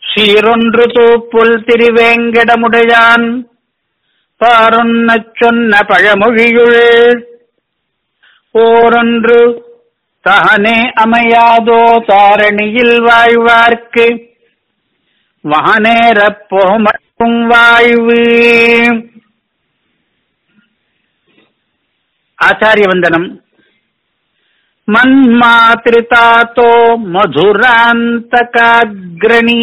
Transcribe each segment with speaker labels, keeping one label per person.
Speaker 1: சீரொன்று தூப்புல் திருவேங்கடமுடையான் பாரொன்னச் சொன்ன பழமொழியுள் ஓரொன்று தானே அமையாதோ தாரணியில் வாழ்வார்க்கு வானேறப் போமக்கும் வாழ்வு ஆச்சாரிய வந்தனம் மன்மாத்ரிதாத்தோ மதுராந்தகாகிரணீ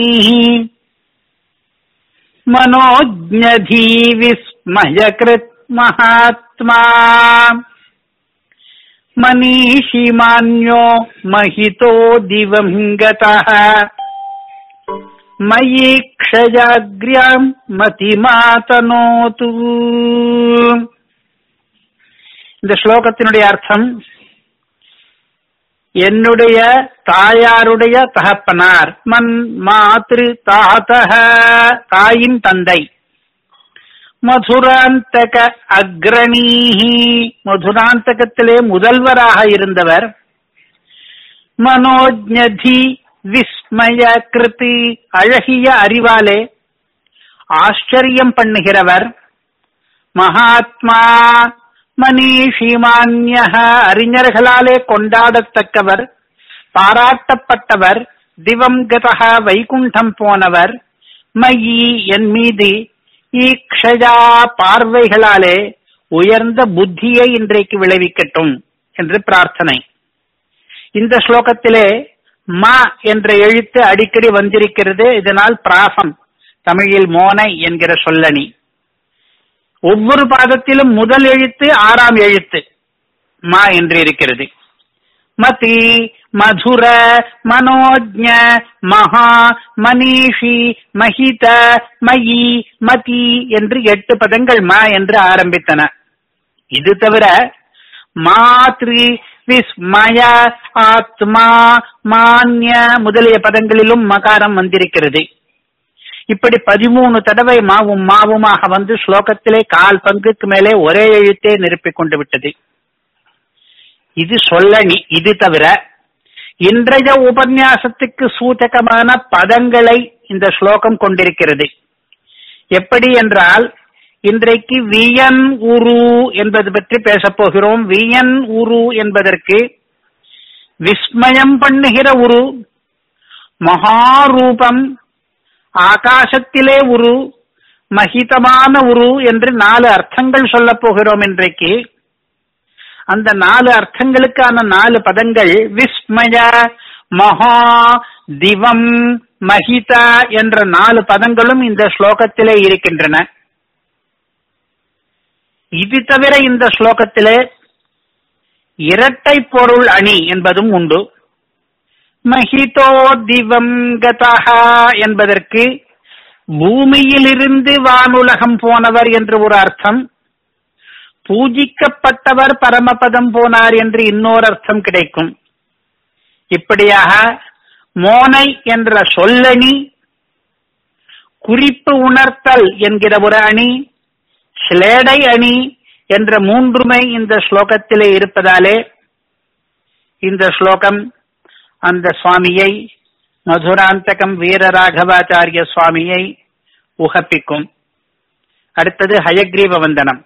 Speaker 1: मनोज्ञधी विस्मयकृत् महात्मा मनीषिमान्यो महितो दिवम् गतः मयि क्षजाग्र्याम् மதிமாதனோது இந்த ஸ்லோகத்தினுடைய அர்த்தம் என்னுடைய தாயாருடைய தகப்பனார் மன் மாத்ரு தாத்தக தாயின் தந்தை மதுராந்தக அக்ரணீஹி மதுராந்தகத்திலே முதல்வராக இருந்தவர் மனோஜதி விஸ்மய கிருதி அழகிய அறிவாலே ஆச்சரியம் பண்ணுகிறவர் மகாத்மா மனிஷிமான்ய அறிஞர்களாலே கொண்டாடத்தக்கவர் பாராட்டப்பட்டவர் திவம் கதக வைகுண்டம் போனவர் மயி என் மீது ஈக்ஷயா பார்வைகளாலே உயர்ந்த புத்தியை இன்றைக்கு விளைவிக்கட்டும் என்று பிரார்த்தனை இந்த ஸ்லோகத்திலே ம என்ற எழுத்து அடிக்கடி வந்திருக்கிறது இதனால் பிராசம் தமிழில் மோனை என்கிற சொல்லணி ஒவ்வொரு பாதத்திலும் முதல் எழுத்து ஆறாம் எழுத்து மா என்று இருக்கிறது மதி மதுர மனோஜ்ஞ மகா மனிஷி மஹித மயி மதி என்று எட்டு பதங்கள் மா என்று ஆரம்பித்தன இது தவிர மாத்ரி விஸ்மய ஆத்மா மான்ய முதலிய பதங்களிலும் மகாரம் வந்திருக்கிறது இப்படி பதிமூணு தடவை மாவும் மாவுமாக வந்து ஸ்லோகத்திலே கால் பங்குக்கு மேலே ஒரே எழுத்தே நிரப்பிக் கொண்டு விட்டது இது சொல்லணி இது தவிர இன்றைய உபன்யாசத்துக்கு சூச்சகமான பதங்களை இந்த ஸ்லோகம் கொண்டிருக்கிறது எப்படி என்றால் இன்றைக்கு வியன் உரு என்பது பற்றி பேசப் போகிறோம் வியன் உரு என்பதற்கு விஸ்மயம் பண்ணுகிற உரு மகாரூபம் ஆகாசத்திலே உரு மகிதமான உரு என்று நாலு அர்த்தங்கள் சொல்ல போகிறோம் இன்றைக்கு அந்த நாலு அர்த்தங்களுக்கான நாலு பதங்கள் விஸ்மய மகா திவம் மகிதா என்ற நாலு பதங்களும் இந்த ஸ்லோகத்திலே இருக்கின்றன இது தவிர இந்த ஸ்லோகத்திலே இரட்டை பொருள் அணி என்பதும் உண்டு மஹிதோ திவம் கதஹா என்பதற்கு பூமியிலிருந்து வானுலகம் போனவர் என்று ஒரு அர்த்தம் பூஜிக்கப்பட்டவர் பரமபதம் போனார் என்று இன்னொரு அர்த்தம் கிடைக்கும் இப்படியாக மோனை என்ற சொல்லணி குறிப்பு உணர்த்தல் என்கிற ஒரு அணி ஸ்லேடை அணி என்ற மூன்றுமை இந்த ஸ்லோகத்திலே இருப்பதாலே இந்த ஸ்லோகம் அந்த சுவாமியை மதுராந்தகம் வீரராகவாச்சாரிய சுவாமியை உகப்பிக்கும் அடுத்தது ஹயக்ரீவ வந்தனம்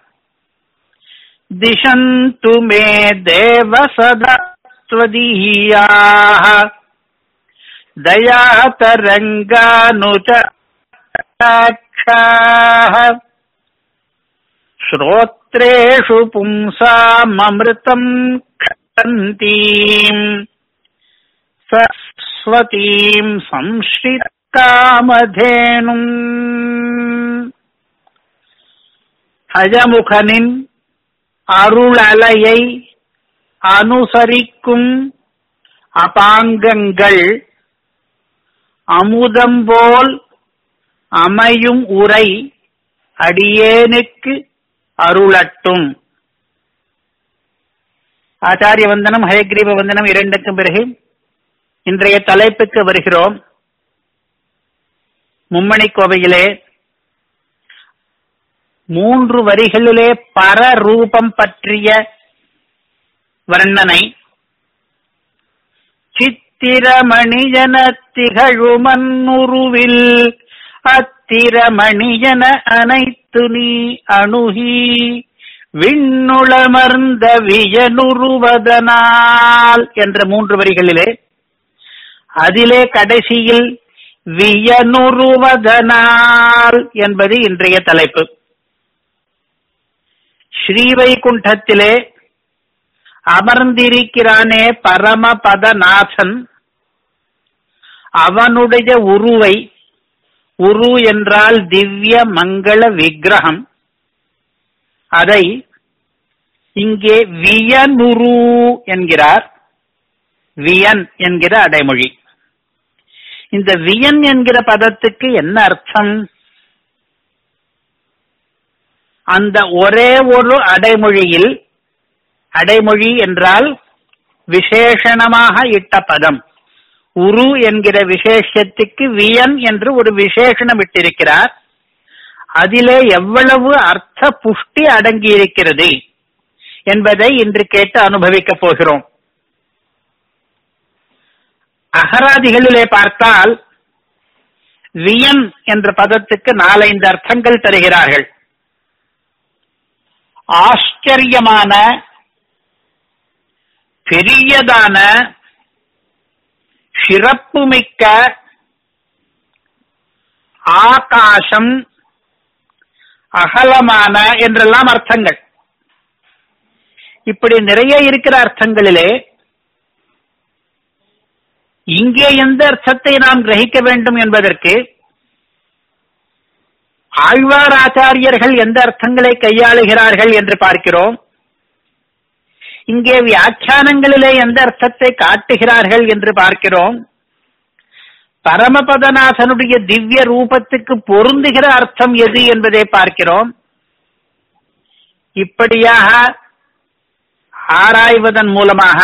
Speaker 1: திசந்து மே தேவ சதஸ்வதீயாக दयातरङ्गानुचाक्षाः श्रोत्रेषु पुंसाममृतम् क्षन्तीम् सरस्वतीम् संश्रितकामधेनुम् ஹஜமுகனின் அருளலையை அனுசரிக்கும் அபாங்கங்கள் அமுதம் போல் அமையும் உரை அடியேனுக்கு அருளட்டும் ஆச்சாரிய வந்தனம் ஹயக்ரீவ வந்தனம் இரண்டுக்கும் பிறகு இன்றைய தலைப்புக்கு வருகிறோம் மும்மணி கோவையிலே மூன்று வரிகளிலே பரரூபம் பற்றிய வர்ணனை சித் சித்திரமணியன திகழுமன்னுருவில் அத்திரமணியன அனைத்து நீ அணுகி விண்ணுளமர்ந்த வியனுருவதனால் என்ற மூன்று வரிகளிலே அதிலே கடைசியில் வியனுருவதனால் என்பது இன்றைய தலைப்பு ஸ்ரீவைகுண்டத்திலே அமர்ந்திருக்கிறானே பரமபதநாதன் அவனுடைய உருவை உரு என்றால் திவ்ய மங்கள விக்கிரகம் அதை இங்கே வியனுரு என்கிறார் வியன் என்கிற அடைமொழி இந்த வியன் என்கிற பதத்துக்கு என்ன அர்த்தம் அந்த ஒரே ஒரு அடைமொழியில் அடைமொழி என்றால் விசேஷணமாக இட்ட பதம் உரு என்கிற விசேஷத்துக்கு வியன் என்று ஒரு விசேஷணம் இட்டிருக்கிறார் அதிலே எவ்வளவு அர்த்த புஷ்டி அடங்கி இருக்கிறது என்பதை இன்று கேட்டு அனுபவிக்கப் போகிறோம் அகராதிகளிலே பார்த்தால் வியன் என்ற பதத்துக்கு நாலைந்து அர்த்தங்கள் தருகிறார்கள் ஆச்சரியமான பெரியதான சிறப்புமிக்க ஆகாசம் அகலமான என்றெல்லாம் அர்த்தங்கள் இப்படி நிறைய இருக்கிற அர்த்தங்களிலே இங்கே எந்த அர்த்தத்தை நாம் கிரகிக்க வேண்டும் என்பதற்கு ஆழ்வார் ஆச்சாரியர்கள் எந்த அர்த்தங்களை கையாளுகிறார்கள் என்று பார்க்கிறோம் இங்கே வியாக்கியானங்களிலே எந்த அர்த்தத்தை காட்டுகிறார்கள் என்று பார்க்கிறோம் பரமபதநாசனுடைய திவ்ய ரூபத்துக்கு பொருந்துகிற அர்த்தம் எது என்பதை பார்க்கிறோம் இப்படியாக ஆராய்வதன் மூலமாக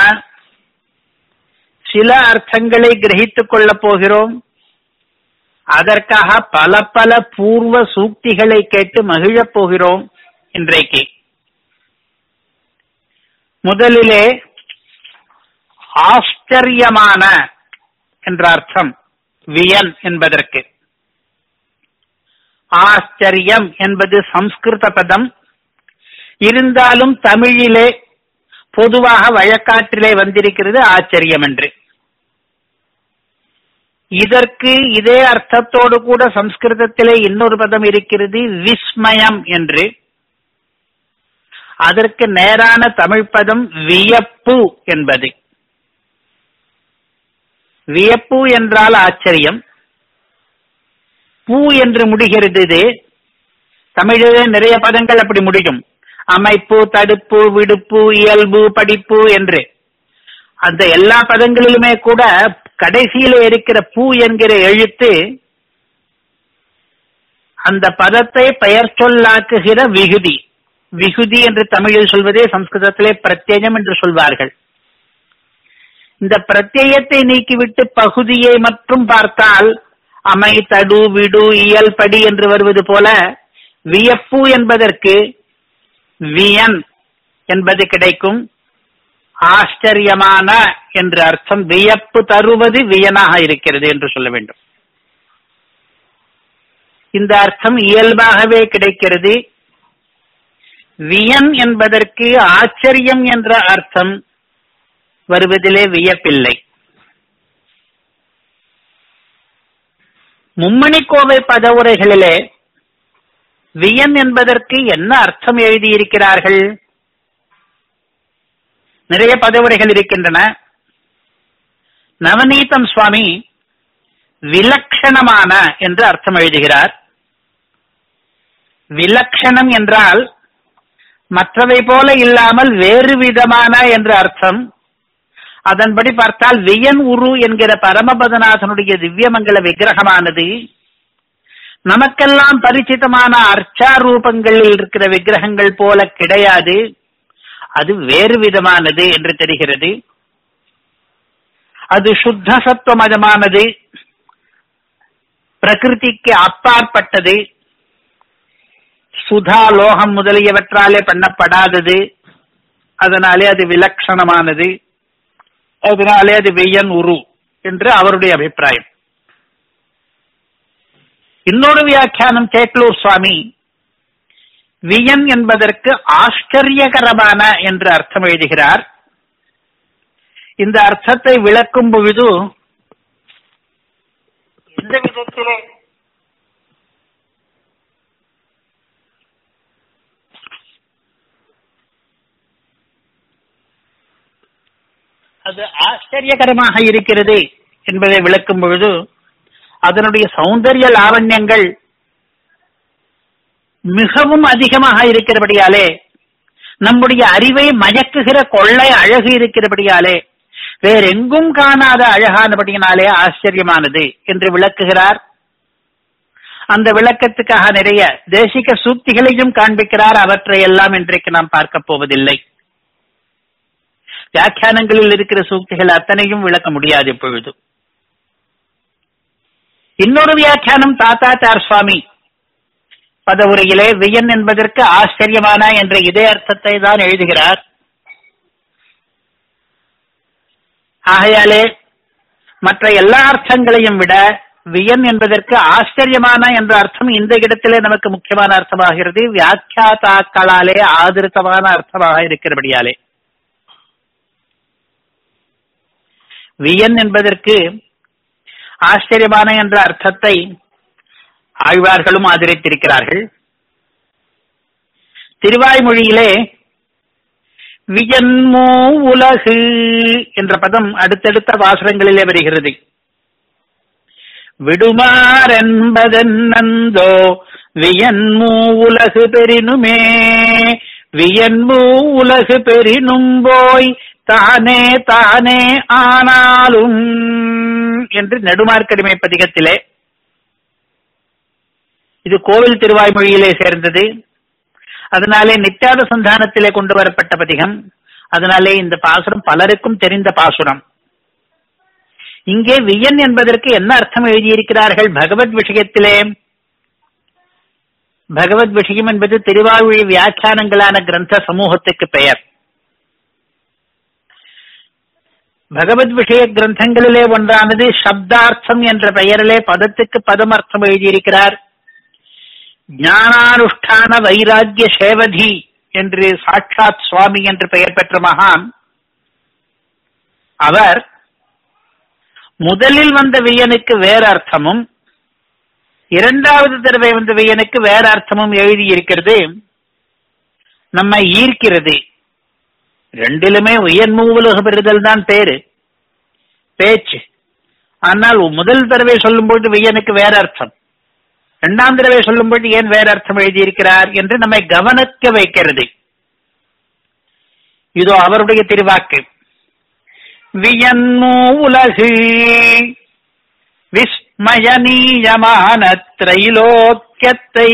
Speaker 1: சில அர்த்தங்களை கிரகித்துக் கொள்ளப் போகிறோம் அதற்காக பல பல பூர்வ சூக்திகளை கேட்டு மகிழப் போகிறோம் இன்றைக்கு முதலிலே ஆச்சரியமான என்ற அர்த்தம் வியன் என்பதற்கு ஆச்சரியம் என்பது சம்ஸ்கிருத பதம் இருந்தாலும் தமிழிலே பொதுவாக வழக்காற்றிலே வந்திருக்கிறது ஆச்சரியம் என்று இதற்கு இதே அர்த்தத்தோடு கூட சம்ஸ்கிருதத்திலே இன்னொரு பதம் இருக்கிறது விஸ்மயம் என்று அதற்கு நேரான தமிழ் பதம் வியப்பு என்பது வியப்பு என்றால் ஆச்சரியம் பூ என்று முடிகிறது இது தமிழிலே நிறைய பதங்கள் அப்படி முடியும் அமைப்பு தடுப்பு விடுப்பு இயல்பு படிப்பு என்று அந்த எல்லா பதங்களிலுமே கூட கடைசியில இருக்கிற பூ என்கிற எழுத்து அந்த பதத்தை பெயர் சொல்லாக்குகிற விகுதி விகுதி என்று தமிழில் சொல்வதே சம்ஸ்கிருதத்திலே பிரத்யேகம் என்று சொல்வார்கள் இந்த பிரத்யேகத்தை நீக்கிவிட்டு பகுதியை மட்டும் பார்த்தால் அமை தடு விடு இயல் படி என்று வருவது போல வியப்பு என்பதற்கு வியன் என்பது கிடைக்கும் ஆச்சரியமான என்ற அர்த்தம் வியப்பு தருவது வியனாக இருக்கிறது என்று சொல்ல வேண்டும் இந்த அர்த்தம் இயல்பாகவே கிடைக்கிறது வியன் என்பதற்கு ஆச்சரியம் என்ற அர்த்தம் வருவதிலே வியப்பில்லை மும்மணி கோவை பதவுரைகளிலே வியன் என்பதற்கு என்ன அர்த்தம் எழுதியிருக்கிறார்கள் நிறைய பதவுரைகள் இருக்கின்றன நவநீதம் சுவாமி விலக்ஷணமான என்று அர்த்தம் எழுதுகிறார் விலக்ஷணம் என்றால் மற்றவை போல இல்லாமல் வேறு விதமான என்று அர்த்தம் அதன்படி பார்த்தால் வியன் உரு என்கிற பரமபதநாதனுடைய திவ்யமங்கல விக்கிரகமானது நமக்கெல்லாம் பரிச்சிதமான அர்ச்சா ரூபங்களில் இருக்கிற விக்கிரகங்கள் போல கிடையாது அது வேறு விதமானது என்று தெரிகிறது அது சுத்த சத்துவமதமானது பிரகிருதிக்கு அப்பாற்பட்டது சுதா லோகம் முதலியவற்றாலே பண்ணப்படாதது அதனாலே அது விலட்சணமானது அதனாலே அது வெய்யன் உரு என்று அவருடைய அபிப்பிராயம் இன்னொரு வியாக்கியானம் சேட்லூர் சுவாமி வியன் என்பதற்கு ஆச்சரியகரமான என்று அர்த்தம் எழுதுகிறார் இந்த அர்த்தத்தை விளக்கும் பொழுது எந்த விதத்திலே அது ஆச்சரியகரமாக இருக்கிறது என்பதை விளக்கும் பொழுது அதனுடைய சௌந்தரிய லாவண்யங்கள் மிகவும் அதிகமாக இருக்கிறபடியாலே நம்முடைய அறிவை மயக்குகிற கொள்ளை அழகு இருக்கிறபடியாலே வேறெங்கும் காணாத அழகானபடியினாலே ஆச்சரியமானது என்று விளக்குகிறார் அந்த விளக்கத்துக்காக நிறைய தேசிக சூக்திகளையும் காண்பிக்கிறார் அவற்றை எல்லாம் இன்றைக்கு நாம் பார்க்க போவதில்லை வியாக்கியானங்களில் இருக்கிற சூக்திகள் அத்தனையும் விளக்க முடியாது இப்பொழுது இன்னொரு வியாக்கியானம் தாத்தாச்சார் சுவாமி பதவுரையிலே வியன் என்பதற்கு ஆச்சரியமான என்ற இதே அர்த்தத்தை தான் எழுதுகிறார் ஆகையாலே மற்ற எல்லா அர்த்தங்களையும் விட வியன் என்பதற்கு ஆச்சரியமான என்ற அர்த்தம் இந்த இடத்திலே நமக்கு முக்கியமான அர்த்தமாகிறது வியாக்கியாத்தாக்களாலே ஆதரித்தமான அர்த்தமாக இருக்கிறபடியாலே வியன் என்பதற்கு ஆச்சரியமான என்ற அர்த்தத்தை ஆழ்வார்களும் ஆதரித்திருக்கிறார்கள் திருவாய்மொழியிலே வியன்மோ உலகு என்ற பதம் அடுத்தடுத்த வாசகங்களிலே வருகிறது விடுமாறென்பதென்னந்தோ வியன்மூ உலகு பெரினுமே வியன்மூ உலகு பெரினும் போய் தானே தானே ஆனாலும் என்று நெடுமார்க்கடிமை பதிகத்திலே இது கோவில் திருவாய்மொழியிலே சேர்ந்தது அதனாலே நித்தியாத சந்தானத்திலே கொண்டு வரப்பட்ட பதிகம் அதனாலே இந்த பாசுரம் பலருக்கும் தெரிந்த பாசுரம் இங்கே வியன் என்பதற்கு என்ன அர்த்தம் எழுதியிருக்கிறார்கள் பகவத் விஷயத்திலே பகவத் விஷயம் என்பது திருவாழ்வழி வியாக்கியானங்களான கிரந்த சமூகத்துக்கு பெயர் பகவத் விஷய கிரந்தங்களிலே ஒன்றானது சப்தார்த்தம் என்ற பெயரிலே பதத்துக்கு பதம் அர்த்தம் எழுதியிருக்கிறார் ஞானானுஷ்டான வைராக்கிய சேவதி என்று சாட்சாத் சுவாமி என்று பெயர் பெற்ற மகான் அவர் முதலில் வந்த வியனுக்கு வேற அர்த்தமும் இரண்டாவது தடவை வந்த வியனுக்கு வேற அர்த்தமும் எழுதியிருக்கிறது நம்மை ஈர்க்கிறது ரெண்டிலுமே உயர்மூவுலக பெறுதல் தான் பேரு பேச்சு ஆனால் முதல் தடவை சொல்லும்போது வியனுக்கு வேற அர்த்தம் இரண்டாம் தடவை சொல்லும்போது ஏன் வேற அர்த்தம் எழுதியிருக்கிறார் என்று நம்மை கவனிக்க வைக்கிறது இதோ அவருடைய திருவாக்கு வியன்மூ உலகு விஸ்மயனீயமான திரைலோக்கியத்தை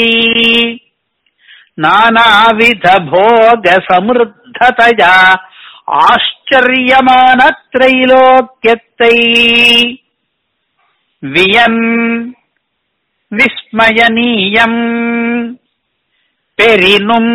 Speaker 1: நானாவித போக சமிருத்ததையா ஆச்சரியமான திரைலோக்கியத்தை வியன் விஸ்மயனீயம் பெரினும்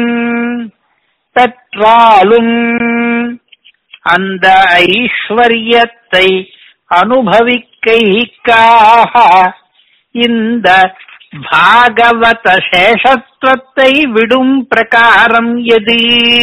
Speaker 1: பெற்றாலும் அந்த ஐஸ்வர்யத்தை அனுபவிக்கைக்காக இந்த பாகவத சேஷத்துவத்தை விடும் பிரகாரம் எது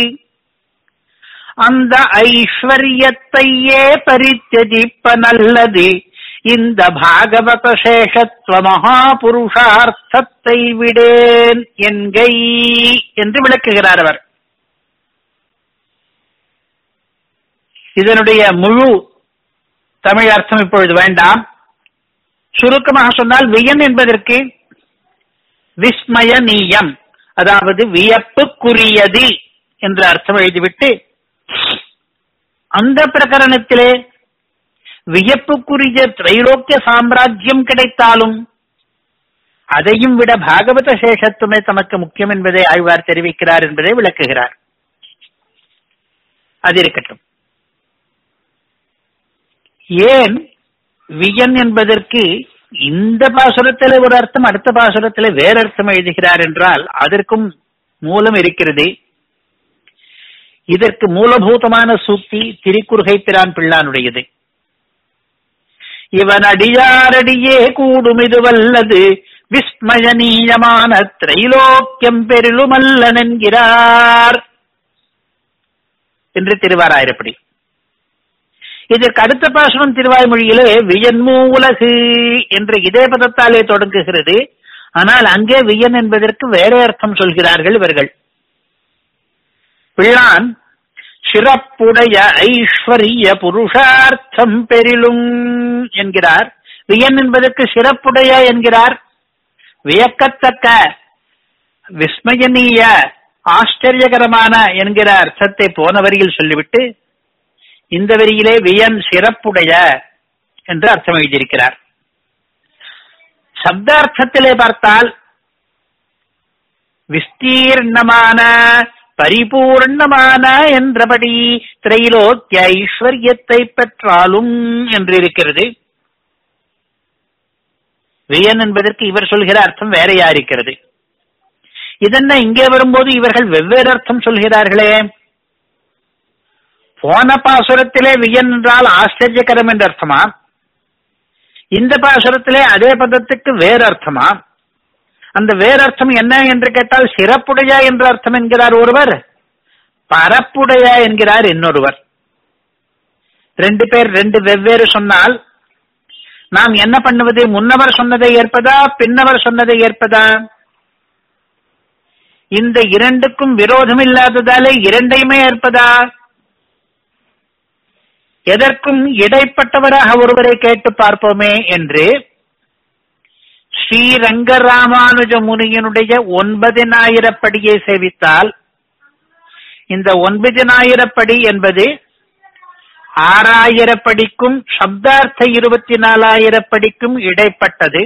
Speaker 1: அந்த ஐஸ்வர்யத்தையே பரித்ததிப்ப நல்லது இந்த பாகவத சேஷத்துவ மகாபுருஷார்த்தத்தை விடேன் என்கை என்று விளக்குகிறார் அவர் இதனுடைய முழு தமிழ் அர்த்தம் இப்பொழுது வேண்டாம் சுருக்கமாக சொன்னால் வியன் என்பதற்கு விஸ்மயநீயம் அதாவது வியப்புக்குரியது என்ற அர்த்தம் எழுதிவிட்டு அந்த பிரகரணத்திலே வியப்புக்குரிய திரைலோக்கிய சாம்ராஜ்யம் கிடைத்தாலும் அதையும் விட பாகவத சேஷத்துவமே தமக்கு முக்கியம் என்பதை ஆழ்வார் தெரிவிக்கிறார் என்பதை விளக்குகிறார் அது இருக்கட்டும் ஏன் வியன் என்பதற்கு இந்த பாசுரத்தில் ஒரு அர்த்தம் அடுத்த பாசுரத்தில் வேற அர்த்தம் எழுதுகிறார் என்றால் அதற்கும் மூலம் இருக்கிறது இதற்கு மூலபூதமான சூக்தி திரிக்குறுகை பிரான் பிள்ளானுடையது இவன் அடியாரடியே கூடும் இது வல்லது விஸ்மயனீயமான திரைலோக்கியம் பெருளுமல்லன் என்கிறார் என்று திருவாராயிரப்படி இதற்கு அடுத்த பாசனம் திருவாய்மொழியிலே வியன்மூ உலகு என்று இதே பதத்தாலே தொடங்குகிறது ஆனால் அங்கே வியன் என்பதற்கு வேற அர்த்தம் சொல்கிறார்கள் இவர்கள் பிள்ளான் சிறப்புடைய ஐஸ்வரிய புருஷார்த்தம் பெரிலும் என்கிறார் வியன் என்பதற்கு சிறப்புடைய என்கிறார் வியக்கத்தக்க விஸ்மயனீய ஆச்சரியகரமான என்கிற அர்த்தத்தை போன வரியில் சொல்லிவிட்டு இந்த வரியிலே வியன் சிறப்புடைய என்று அர்த்தம் எழுதியிருக்கிறார் சப்தார்த்தத்திலே பார்த்தால் விஸ்தீர்ணமான பரிபூர்ணமான என்றபடி திரைலோக்கிய ஐஸ்வர்யத்தை பெற்றாலும் என்று இருக்கிறது வியன் என்பதற்கு இவர் சொல்கிற அர்த்தம் வேறையா இருக்கிறது இதென்ன இங்கே வரும்போது இவர்கள் வெவ்வேறு அர்த்தம் சொல்கிறார்களே போன பாசுரத்திலே வியன் என்றால் ஆச்சரியகரம் என்ற அர்த்தமா இந்த பாசுரத்திலே அதே பதத்துக்கு வேறு அர்த்தமா அந்த வேறு அர்த்தம் என்ன என்று கேட்டால் சிறப்புடைய என்ற அர்த்தம் என்கிறார் ஒருவர் பரப்புடைய என்கிறார் இன்னொருவர் ரெண்டு பேர் ரெண்டு வெவ்வேறு சொன்னால் நாம் என்ன பண்ணுவது முன்னவர் சொன்னதை ஏற்பதா பின்னவர் சொன்னதை ஏற்பதா இந்த இரண்டுக்கும் விரோதம் இல்லாததாலே இரண்டையுமே ஏற்பதா எதற்கும் இடைப்பட்டவராக ஒருவரை கேட்டு பார்ப்போமே என்று ஸ்ரீரங்கராமானுஜ முனியினுடைய ஒன்பதினாயிரப்படியை சேவித்தால் இந்த ஒன்பதினாயிரப்படி என்பது ஆறாயிரப்படிக்கும் சப்தார்த்த இருபத்தி நாலாயிரப்படிக்கும் இடைப்பட்டது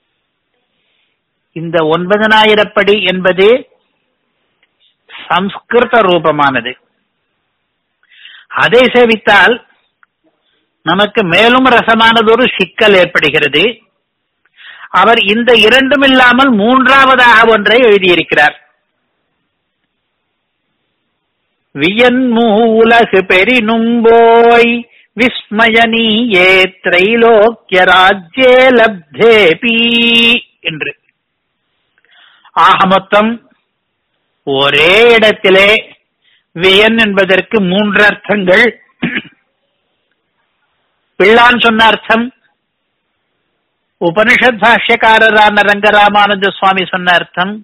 Speaker 1: இந்த ஒன்பதனாயிரப்படி என்பது சம்ஸ்கிருத ரூபமானது அதை சேவித்தால் நமக்கு மேலும் ரசமானதொரு சிக்கல் ஏற்படுகிறது அவர் இந்த இரண்டும் இல்லாமல் மூன்றாவதாக ஒன்றை எழுதியிருக்கிறார் வியன்மூ உலகு பெரினும்போய் விஸ்மயனீயே திரைலோக்கிய ராஜ்யே லப்தேபி என்று ஆக மொத்தம் ஒரே இடத்திலே வியன் என்பதற்கு மூன்று அர்த்தங்கள் பிள்ளான் சொன்ன அர்த்தம் உபனிஷத் பாஷ்யக்காரரான ரங்கராமானந்த சுவாமி சொன்ன அர்த்தம்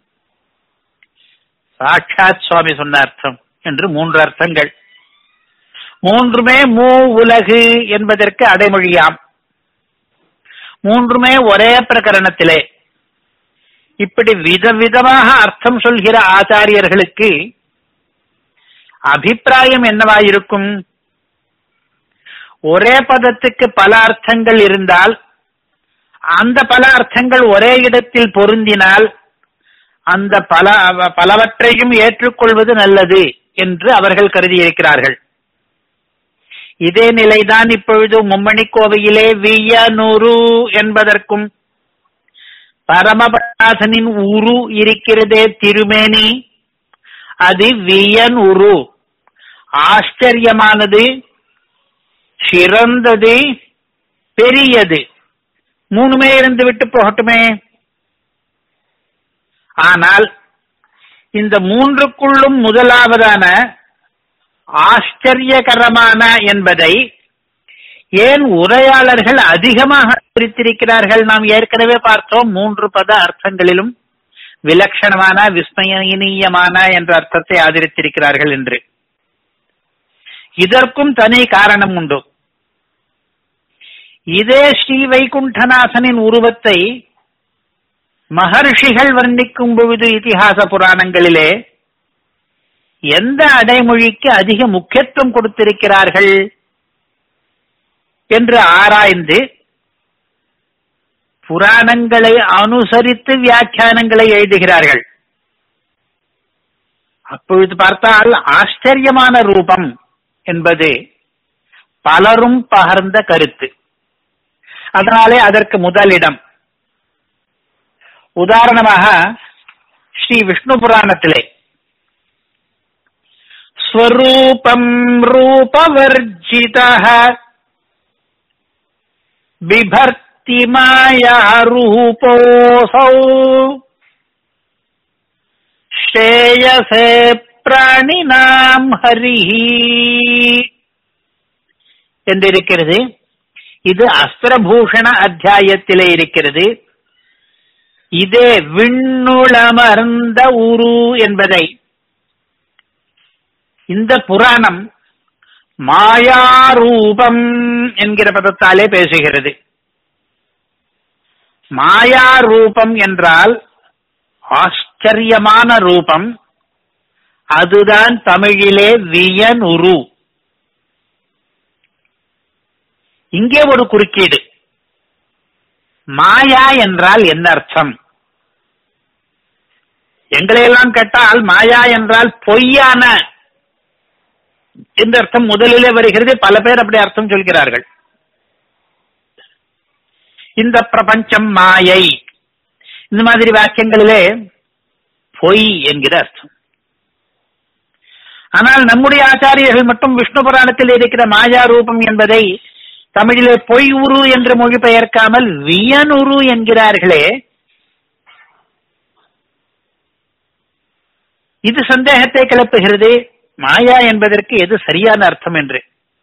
Speaker 1: சாட்சாத் சுவாமி சொன்ன அர்த்தம் என்று மூன்று அர்த்தங்கள் மூன்றுமே மூ உலகு என்பதற்கு அடைமொழியாம் மூன்றுமே ஒரே பிரகரணத்திலே இப்படி விதவிதமாக அர்த்தம் சொல்கிற ஆச்சாரியர்களுக்கு அபிப்பிராயம் என்னவாயிருக்கும் ஒரே பதத்துக்கு பல அர்த்தங்கள் இருந்தால் அந்த பல அர்த்தங்கள் ஒரே இடத்தில் பொருந்தினால் அந்த பல பலவற்றையும் ஏற்றுக்கொள்வது நல்லது என்று அவர்கள் கருதியிருக்கிறார்கள் இதே நிலைதான் இப்பொழுது மும்மணி கோவையிலே வியனூரு என்பதற்கும் பரமபராசனின் உரு இருக்கிறதே திருமேனி அது வியன் உரு ஆச்சரியமானது சிறந்தது பெரியது மூணுமே இருந்து விட்டு போகட்டுமே ஆனால் இந்த மூன்றுக்குள்ளும் முதலாவதான ஆச்சரியகரமான என்பதை ஏன் உரையாளர்கள் அதிகமாக பிரித்திருக்கிறார்கள் நாம் ஏற்கனவே பார்த்தோம் மூன்று பத அர்த்தங்களிலும் விலட்சணமான விஸ்மயனீயமான என்ற அர்த்தத்தை ஆதரித்திருக்கிறார்கள் என்று இதற்கும் தனி காரணம் உண்டு இதே ஸ்ரீ வைகுண்டநாசனின் உருவத்தை மகர்ஷிகள் வர்ணிக்கும் பொழுது இதிகாச புராணங்களிலே எந்த அடைமொழிக்கு அதிக முக்கியத்துவம் கொடுத்திருக்கிறார்கள் என்று ஆராய்ந்து புராணங்களை அனுசரித்து வியாக்கியானங்களை எழுதுகிறார்கள் அப்பொழுது பார்த்தால் ஆச்சரியமான ரூபம் என்பது பலரும் பகர்ந்த கருத்து அதனாலே அதற்கு முதலிடம் உதாரணமாக ஸ்ரீ விஷ்ணு புராணத்திலே ஸ்வரூபம் ரூபவர்ஜித बिभर्ति मायारूपोऽसौ ஸ்ரேயசே பிராணினாம் ஹரிஹி என்றிருக்கிறது இது அஸ்திரபூஷண அத்தியாயத்திலே இருக்கிறது இதே விண்ணுளமர்ந்த உரு என்பதை இந்த புராணம் மாயாரூபம் என்கிற பதத்தாலே பேசுகிறது மாயாரூபம் என்றால் ஆச்சரியமான ரூபம் அதுதான் தமிழிலே வியனுரு இங்கே ஒரு குறுக்கீடு மாயா என்றால் என்ன அர்த்தம் எங்களையெல்லாம் கேட்டால் மாயா என்றால் பொய்யான இந்த அர்த்தம் முதலிலே வருகிறது பல பேர் அப்படி அர்த்தம் சொல்கிறார்கள் இந்த பிரபஞ்சம் மாயை இந்த மாதிரி வாக்கியங்களிலே பொய் என்கிற அர்த்தம் ஆனால் நம்முடைய ஆச்சாரியர்கள் மட்டும் விஷ்ணு புராணத்தில் இருக்கிற மாயா ரூபம் என்பதை தமிழிலே பொய் உரு என்று மொழிபெயர்க்காமல் வியனுரு என்கிறார்களே இது சந்தேகத்தை கிளப்புகிறது மாயா என்பதற்கு எது சரியான அர்த்தம் என்று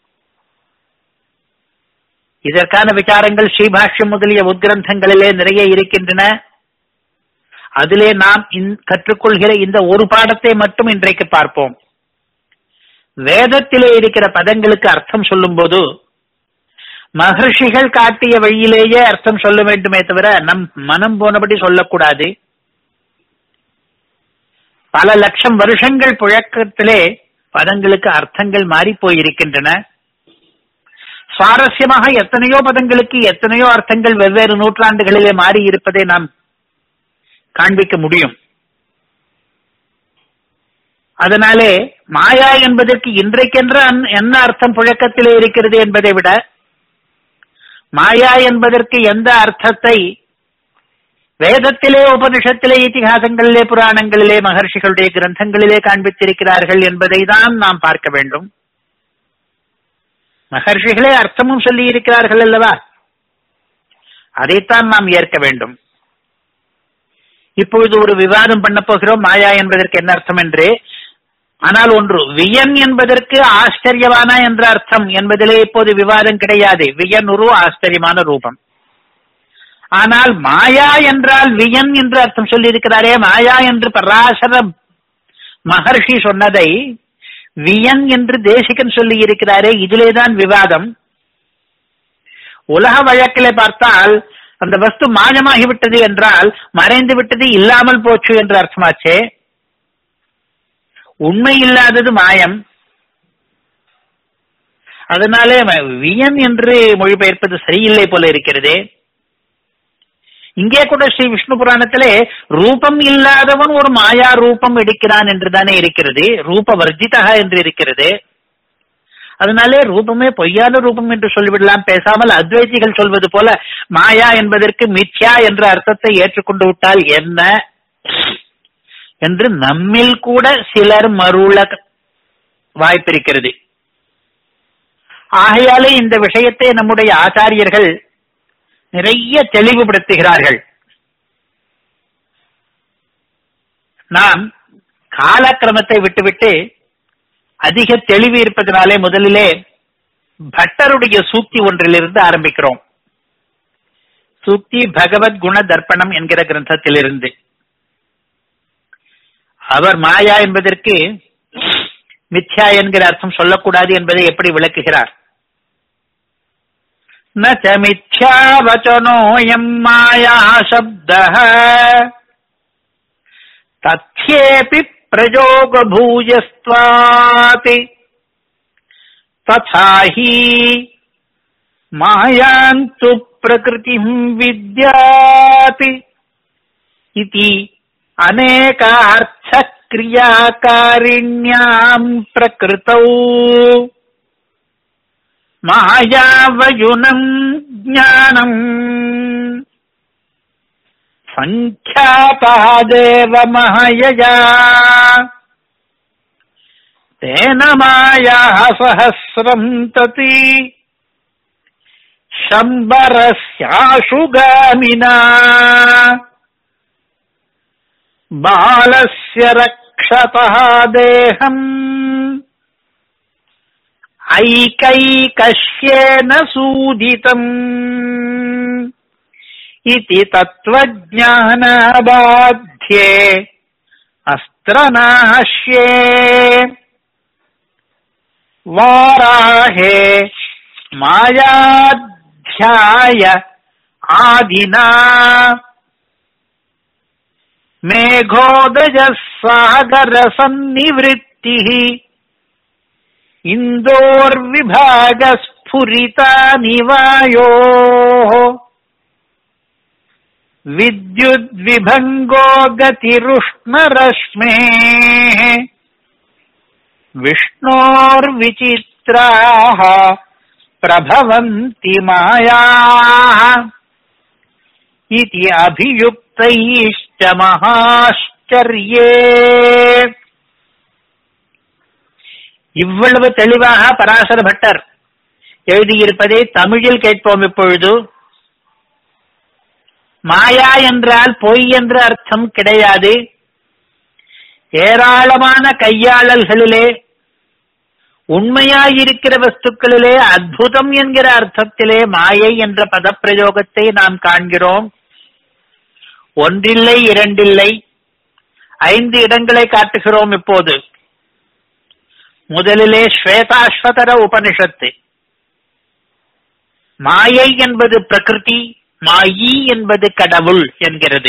Speaker 1: இதற்கான விசாரங்கள் ஸ்ரீபாஷ்யம் முதலிய உத்கிரந்தங்களிலே நிறைய இருக்கின்றன அதிலே நாம் கற்றுக்கொள்கிற இந்த ஒரு பாடத்தை மட்டும் இன்றைக்கு பார்ப்போம் வேதத்திலே இருக்கிற பதங்களுக்கு அர்த்தம் சொல்லும் போது மகர்ஷிகள் காட்டிய வழியிலேயே அர்த்தம் சொல்ல வேண்டுமே தவிர நம் மனம் போனபடி சொல்லக்கூடாது பல லட்சம் வருஷங்கள் புழக்கத்திலே பதங்களுக்கு அர்த்தங்கள் மாறி போயிருக்கின்றன சுவாரஸ்யமாக எத்தனையோ பதங்களுக்கு எத்தனையோ அர்த்தங்கள் வெவ்வேறு நூற்றாண்டுகளிலே மாறி இருப்பதை நாம் காண்பிக்க முடியும் அதனாலே மாயா என்பதற்கு இன்றைக்கென்ற என்ன அர்த்தம் புழக்கத்திலே இருக்கிறது என்பதை விட மாயா என்பதற்கு எந்த அர்த்தத்தை வேதத்திலே உபனிஷத்திலே இத்திகாசங்களிலே புராணங்களிலே மகர்ஷிகளுடைய கிரந்தங்களிலே காண்பித்திருக்கிறார்கள் என்பதை தான் நாம் பார்க்க வேண்டும் மகர்ஷிகளே அர்த்தமும் சொல்லி இருக்கிறார்கள் அல்லவா அதைத்தான் நாம் ஏற்க வேண்டும் இப்பொழுது ஒரு விவாதம் பண்ண போகிறோம் மாயா என்பதற்கு என்ன அர்த்தம் என்று ஆனால் ஒன்று வியன் என்பதற்கு ஆச்சரியமான என்ற அர்த்தம் என்பதிலே இப்போது விவாதம் கிடையாது வியன் உரு ஆச்சரியமான ரூபம் ஆனால் மாயா என்றால் வியன் என்று அர்த்தம் சொல்லி இருக்கிறாரே மாயா என்று பராசர மகர்ஷி சொன்னதை வியன் என்று தேசிகன் சொல்லி இருக்கிறாரே இதிலேதான் விவாதம் உலக வழக்கிலே பார்த்தால் அந்த வஸ்து மாயமாகிவிட்டது என்றால் மறைந்து விட்டது இல்லாமல் போச்சு என்று அர்த்தமாச்சே உண்மை இல்லாதது மாயம் அதனாலே வியன் என்று மொழிபெயர்ப்பது சரியில்லை போல இருக்கிறதே இங்கே கூட ஸ்ரீ விஷ்ணு புராணத்திலே ரூபம் இல்லாதவன் ஒரு மாயா ரூபம் எடுக்கிறான் என்று தானே இருக்கிறது ரூப வர்ஜிதா என்று இருக்கிறது அதனாலே ரூபமே பொய்யான ரூபம் என்று சொல்லிவிடலாம் பேசாமல் அத்வைதிகள் சொல்வது போல மாயா என்பதற்கு மித்யா என்ற அர்த்தத்தை ஏற்றுக்கொண்டு விட்டால் என்ன என்று நம்மில் கூட சிலர் மருள வாய்ப்பிருக்கிறது ஆகையாலே இந்த விஷயத்தை நம்முடைய ஆச்சாரியர்கள் நிறைய தெளிவுபடுத்துகிறார்கள் நாம் காலக்கிரமத்தை விட்டுவிட்டு அதிக தெளிவு இருப்பதனாலே முதலிலே பட்டருடைய சூக்தி ஒன்றிலிருந்து ஆரம்பிக்கிறோம் சூக்தி பகவத் குண தர்ப்பணம் என்கிற கிரந்தத்திலிருந்து அவர் மாயா என்பதற்கு மித்யா என்கிற அர்த்தம் சொல்லக்கூடாது என்பதை எப்படி விளக்குகிறார் न च मिथ्यावचनोऽयम् माया शब्दः तथ्येऽपि प्रयोगभूयस्त्वात् तथा हि मायान्तु प्रकृतिम् विद्यात् इति अनेकार्थक्रियाकारिण्याम् प्रकृतौ मायावयुनम् ज्ञानम् सङ्ख्यातादेव महयया तेन मायाः सहस्रम् तति शम्बरस्याशुगामिना बालस्य रक्षतः देहम् ऐकैकश्येन सूदितम् इति तत्त्वज्ञानाबाध्ये अस्त्रनाश्ये वाराहे मायाध्याय आदिना मेघोदजः सागरसन्निवृत्तिः इन्दोर्विभागस्फुरिता निवायोः विद्युद्विभङ्गो गतिरुष्णरश्मेः विष्णोर्विचित्राः प्रभवन्ति मायाः इति अभियुक्तैश्च மகாஷ்டர்யே இவ்வளவு தெளிவாக பராசர பட்டர் எழுதியிருப்பதை தமிழில் கேட்போம் இப்பொழுது மாயா என்றால் பொய் என்ற அர்த்தம் கிடையாது ஏராளமான கையாளல்களிலே உண்மையாயிருக்கிற வஸ்துக்களிலே அற்புதம் என்கிற அர்த்தத்திலே மாயை என்ற பதப்பிரயோகத்தை நாம் காண்கிறோம் ஒன்றில்லை இரண்டில்லை ஐந்து இடங்களை காட்டுகிறோம் இப்போது முதலிலே ஸ்வேதாஸ்வதர உபனிஷத்து மாயை என்பது பிரகிருதி மாயி என்பது கடவுள் என்கிறது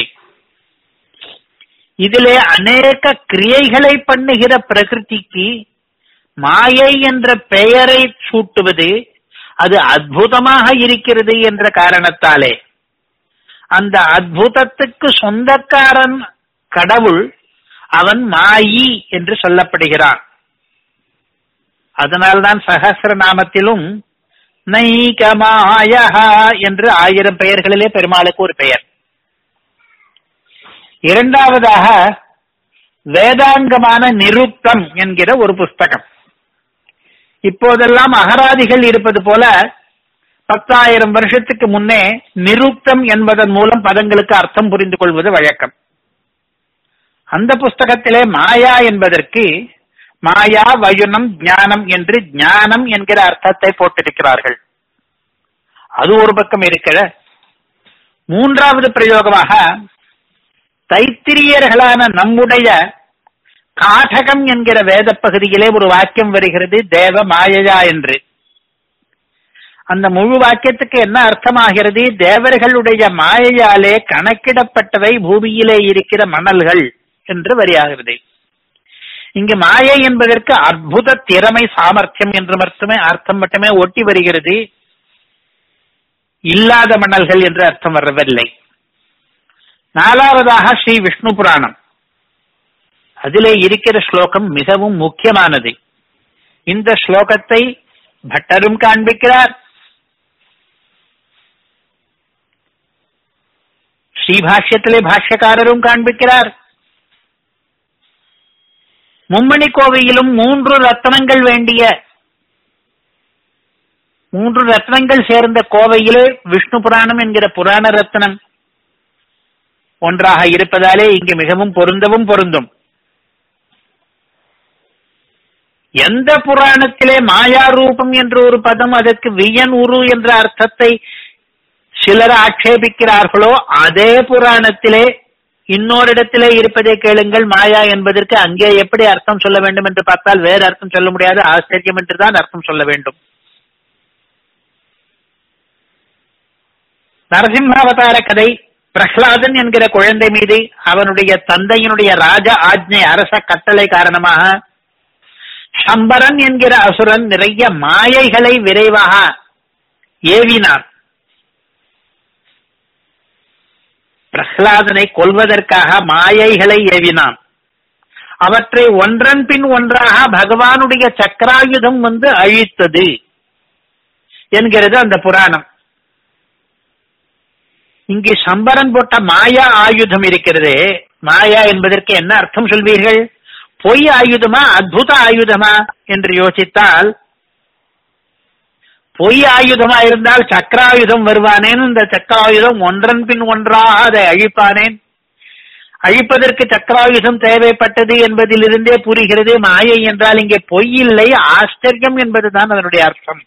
Speaker 1: இதிலே அநேக கிரியைகளை பண்ணுகிற பிரகிருதிக்கு மாயை என்ற பெயரை சூட்டுவது அது அற்புதமாக இருக்கிறது என்ற காரணத்தாலே அந்த அற்புதத்துக்கு சொந்தக்காரன் கடவுள் அவன் மாயி என்று சொல்லப்படுகிறான் அதனால்தான் சகசிர நாமத்திலும் நைகமாய என்று ஆயிரம் பெயர்களிலே பெருமாளுக்கு ஒரு பெயர் இரண்டாவதாக வேதாங்கமான நிருப்தம் என்கிற ஒரு புஸ்தகம் இப்போதெல்லாம் அகராதிகள் இருப்பது போல பத்தாயிரம் வருஷத்துக்கு முன்னே நிருப்தம் என்பதன் மூலம் பதங்களுக்கு அர்த்தம் புரிந்து கொள்வது வழக்கம் அந்த புஸ்தகத்திலே மாயா என்பதற்கு மாயா வயுனம் ஞானம் என்று ஞானம் என்கிற அர்த்தத்தை போட்டிருக்கிறார்கள் அது ஒரு பக்கம் இருக்கிற மூன்றாவது பிரயோகமாக தைத்திரியர்களான நம்முடைய காடகம் என்கிற வேத பகுதியிலே ஒரு வாக்கியம் வருகிறது தேவ மாயையா என்று அந்த முழு வாக்கியத்துக்கு என்ன அர்த்தமாகிறது தேவர்களுடைய மாயையாலே கணக்கிடப்பட்டவை பூமியிலே இருக்கிற மணல்கள் என்று வரியாகிறது இங்கு மாயை என்பதற்கு அற்புத திறமை சாமர்த்தியம் என்று மட்டுமே அர்த்தம் மட்டுமே ஒட்டி வருகிறது இல்லாத மணல்கள் என்று அர்த்தம் வரவில்லை நாலாவதாக ஸ்ரீ விஷ்ணு புராணம் அதிலே இருக்கிற ஸ்லோகம் மிகவும் முக்கியமானது இந்த ஸ்லோகத்தை பட்டரும் காண்பிக்கிறார் ஸ்ரீபாஷ்யத்திலே பாஷ்யக்காரரும் காண்பிக்கிறார் மும்மணி கோவையிலும் மூன்று ரத்னங்கள் வேண்டிய மூன்று ரத்னங்கள் சேர்ந்த கோவையிலே விஷ்ணு புராணம் என்கிற புராண ரத்னம் ஒன்றாக இருப்பதாலே இங்கு மிகவும் பொருந்தவும் பொருந்தும் எந்த புராணத்திலே மாயா ரூபம் என்ற ஒரு பதம் அதற்கு வியன் உரு என்ற அர்த்தத்தை சிலர் ஆட்சேபிக்கிறார்களோ அதே புராணத்திலே இன்னொரு இடத்திலே இருப்பதை கேளுங்கள் மாயா என்பதற்கு அங்கே எப்படி அர்த்தம் சொல்ல வேண்டும் என்று பார்த்தால் வேறு அர்த்தம் சொல்ல முடியாது ஆச்சரியம் என்றுதான் அர்த்தம் சொல்ல வேண்டும் நரசிம்மாவதார கதை பிரஹ்லாதன் என்கிற குழந்தை மீது அவனுடைய தந்தையினுடைய ராஜ ஆஜ்ஞை அரச கட்டளை காரணமாக சம்பரன் என்கிற அசுரன் நிறைய மாயைகளை விரைவாக ஏவினான் பிரஹ்லாதனை கொல்வதற்காக மாயைகளை ஏவினான் அவற்றை ஒன்றன் பின் ஒன்றாக பகவானுடைய சக்கராயுதம் வந்து அழித்தது என்கிறது அந்த புராணம் இங்கே சம்பரன் போட்ட மாயா ஆயுதம் இருக்கிறது மாயா என்பதற்கு என்ன அர்த்தம் சொல்வீர்கள் பொய் ஆயுதமா அத்புத ஆயுதமா என்று யோசித்தால் பொய் ஆயுதமா இருந்தால் சக்கராயுதம் வருவானேன் இந்த சக்கராயுதம் ஒன்றன் பின் ஒன்றாக அதை அழிப்பானேன் அழிப்பதற்கு சக்கராயுதம் தேவைப்பட்டது என்பதிலிருந்தே புரிகிறது மாயை என்றால் இங்கே பொய் இல்லை ஆச்சரியம் என்பதுதான் அதனுடைய அர்த்தம்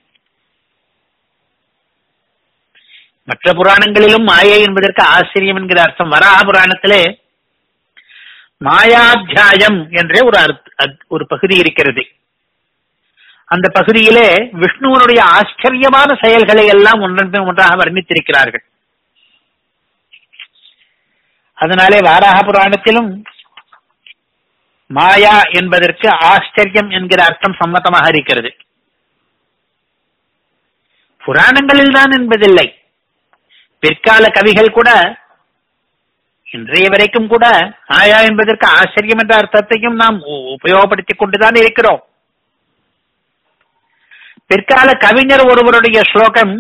Speaker 1: மற்ற புராணங்களிலும் மாயை என்பதற்கு ஆச்சரியம் என்கிற அர்த்தம் வராக புராணத்திலே மாயாத்தியாயம் என்றே ஒரு ஒரு பகுதி இருக்கிறது அந்த பகுதியிலே விஷ்ணுவனுடைய ஆச்சரியமான செயல்களை எல்லாம் ஒன்றன் பின் ஒன்றாக வர்ணித்திருக்கிறார்கள் அதனாலே வாராக புராணத்திலும் மாயா என்பதற்கு ஆச்சரியம் என்கிற அர்த்தம் சம்மதமாக இருக்கிறது புராணங்களில் தான் என்பதில்லை பிற்கால கவிகள் கூட இன்றைய வரைக்கும் கூட மாயா என்பதற்கு ஆச்சரியம் என்ற அர்த்தத்தையும் நாம் உபயோகப்படுத்திக் கொண்டுதான் இருக்கிறோம் பிற்கால கவிஞர் ஒருவருடைய ஸ்லோகம்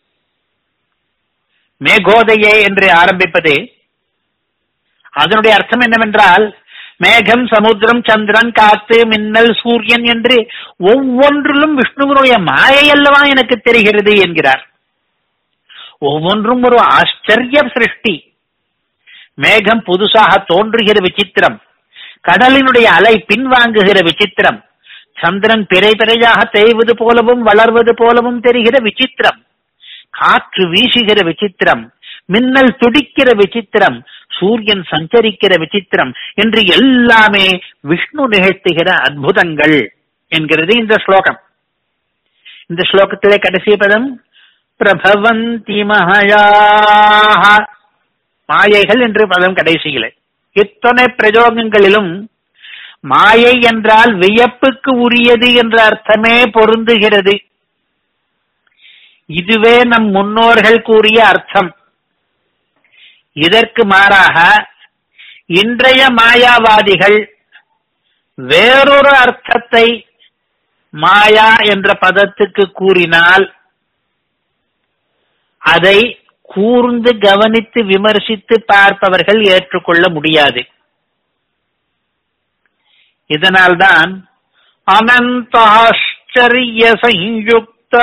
Speaker 1: மேகோதையே என்று ஆரம்பிப்பது அதனுடைய அர்த்தம் என்னவென்றால் மேகம் சமுத்திரம் சந்திரன் காத்து மின்னல் சூரியன் என்று ஒவ்வொன்றிலும் விஷ்ணுவனுடைய மாயை அல்லவா எனக்கு தெரிகிறது என்கிறார் ஒவ்வொன்றும் ஒரு ஆச்சரிய சிருஷ்டி மேகம் புதுசாக தோன்றுகிற விசித்திரம் கடலினுடைய அலை பின்வாங்குகிற விசித்திரம் சந்திரன் பிறை பிறையாக தேய்வது போலவும் வளர்வது போலவும் தெரிகிற விசித்திரம் காற்று வீசுகிற விசித்திரம் மின்னல் துடிக்கிற விசித்திரம் சூரியன் சஞ்சரிக்கிற விசித்திரம் என்று எல்லாமே விஷ்ணு நிகழ்த்துகிற அற்புதங்கள் என்கிறது இந்த ஸ்லோகம் இந்த ஸ்லோகத்திலே கடைசி பதம் பிரபவந்தி மகாயாக மாயைகள் என்று பதம் கடைசியிலே இத்தனை பிரயோகங்களிலும் மாயை என்றால் வியப்புக்கு உரியது என்ற அர்த்தமே பொருந்துகிறது இதுவே நம் முன்னோர்கள் கூறிய அர்த்தம் இதற்கு மாறாக இன்றைய மாயாவாதிகள் வேறொரு அர்த்தத்தை மாயா என்ற பதத்துக்கு கூறினால் அதை கூர்ந்து கவனித்து விமர்சித்து பார்ப்பவர்கள் ஏற்றுக்கொள்ள முடியாது இதனால்தான் அனந்தாச்சரிய சயுக்த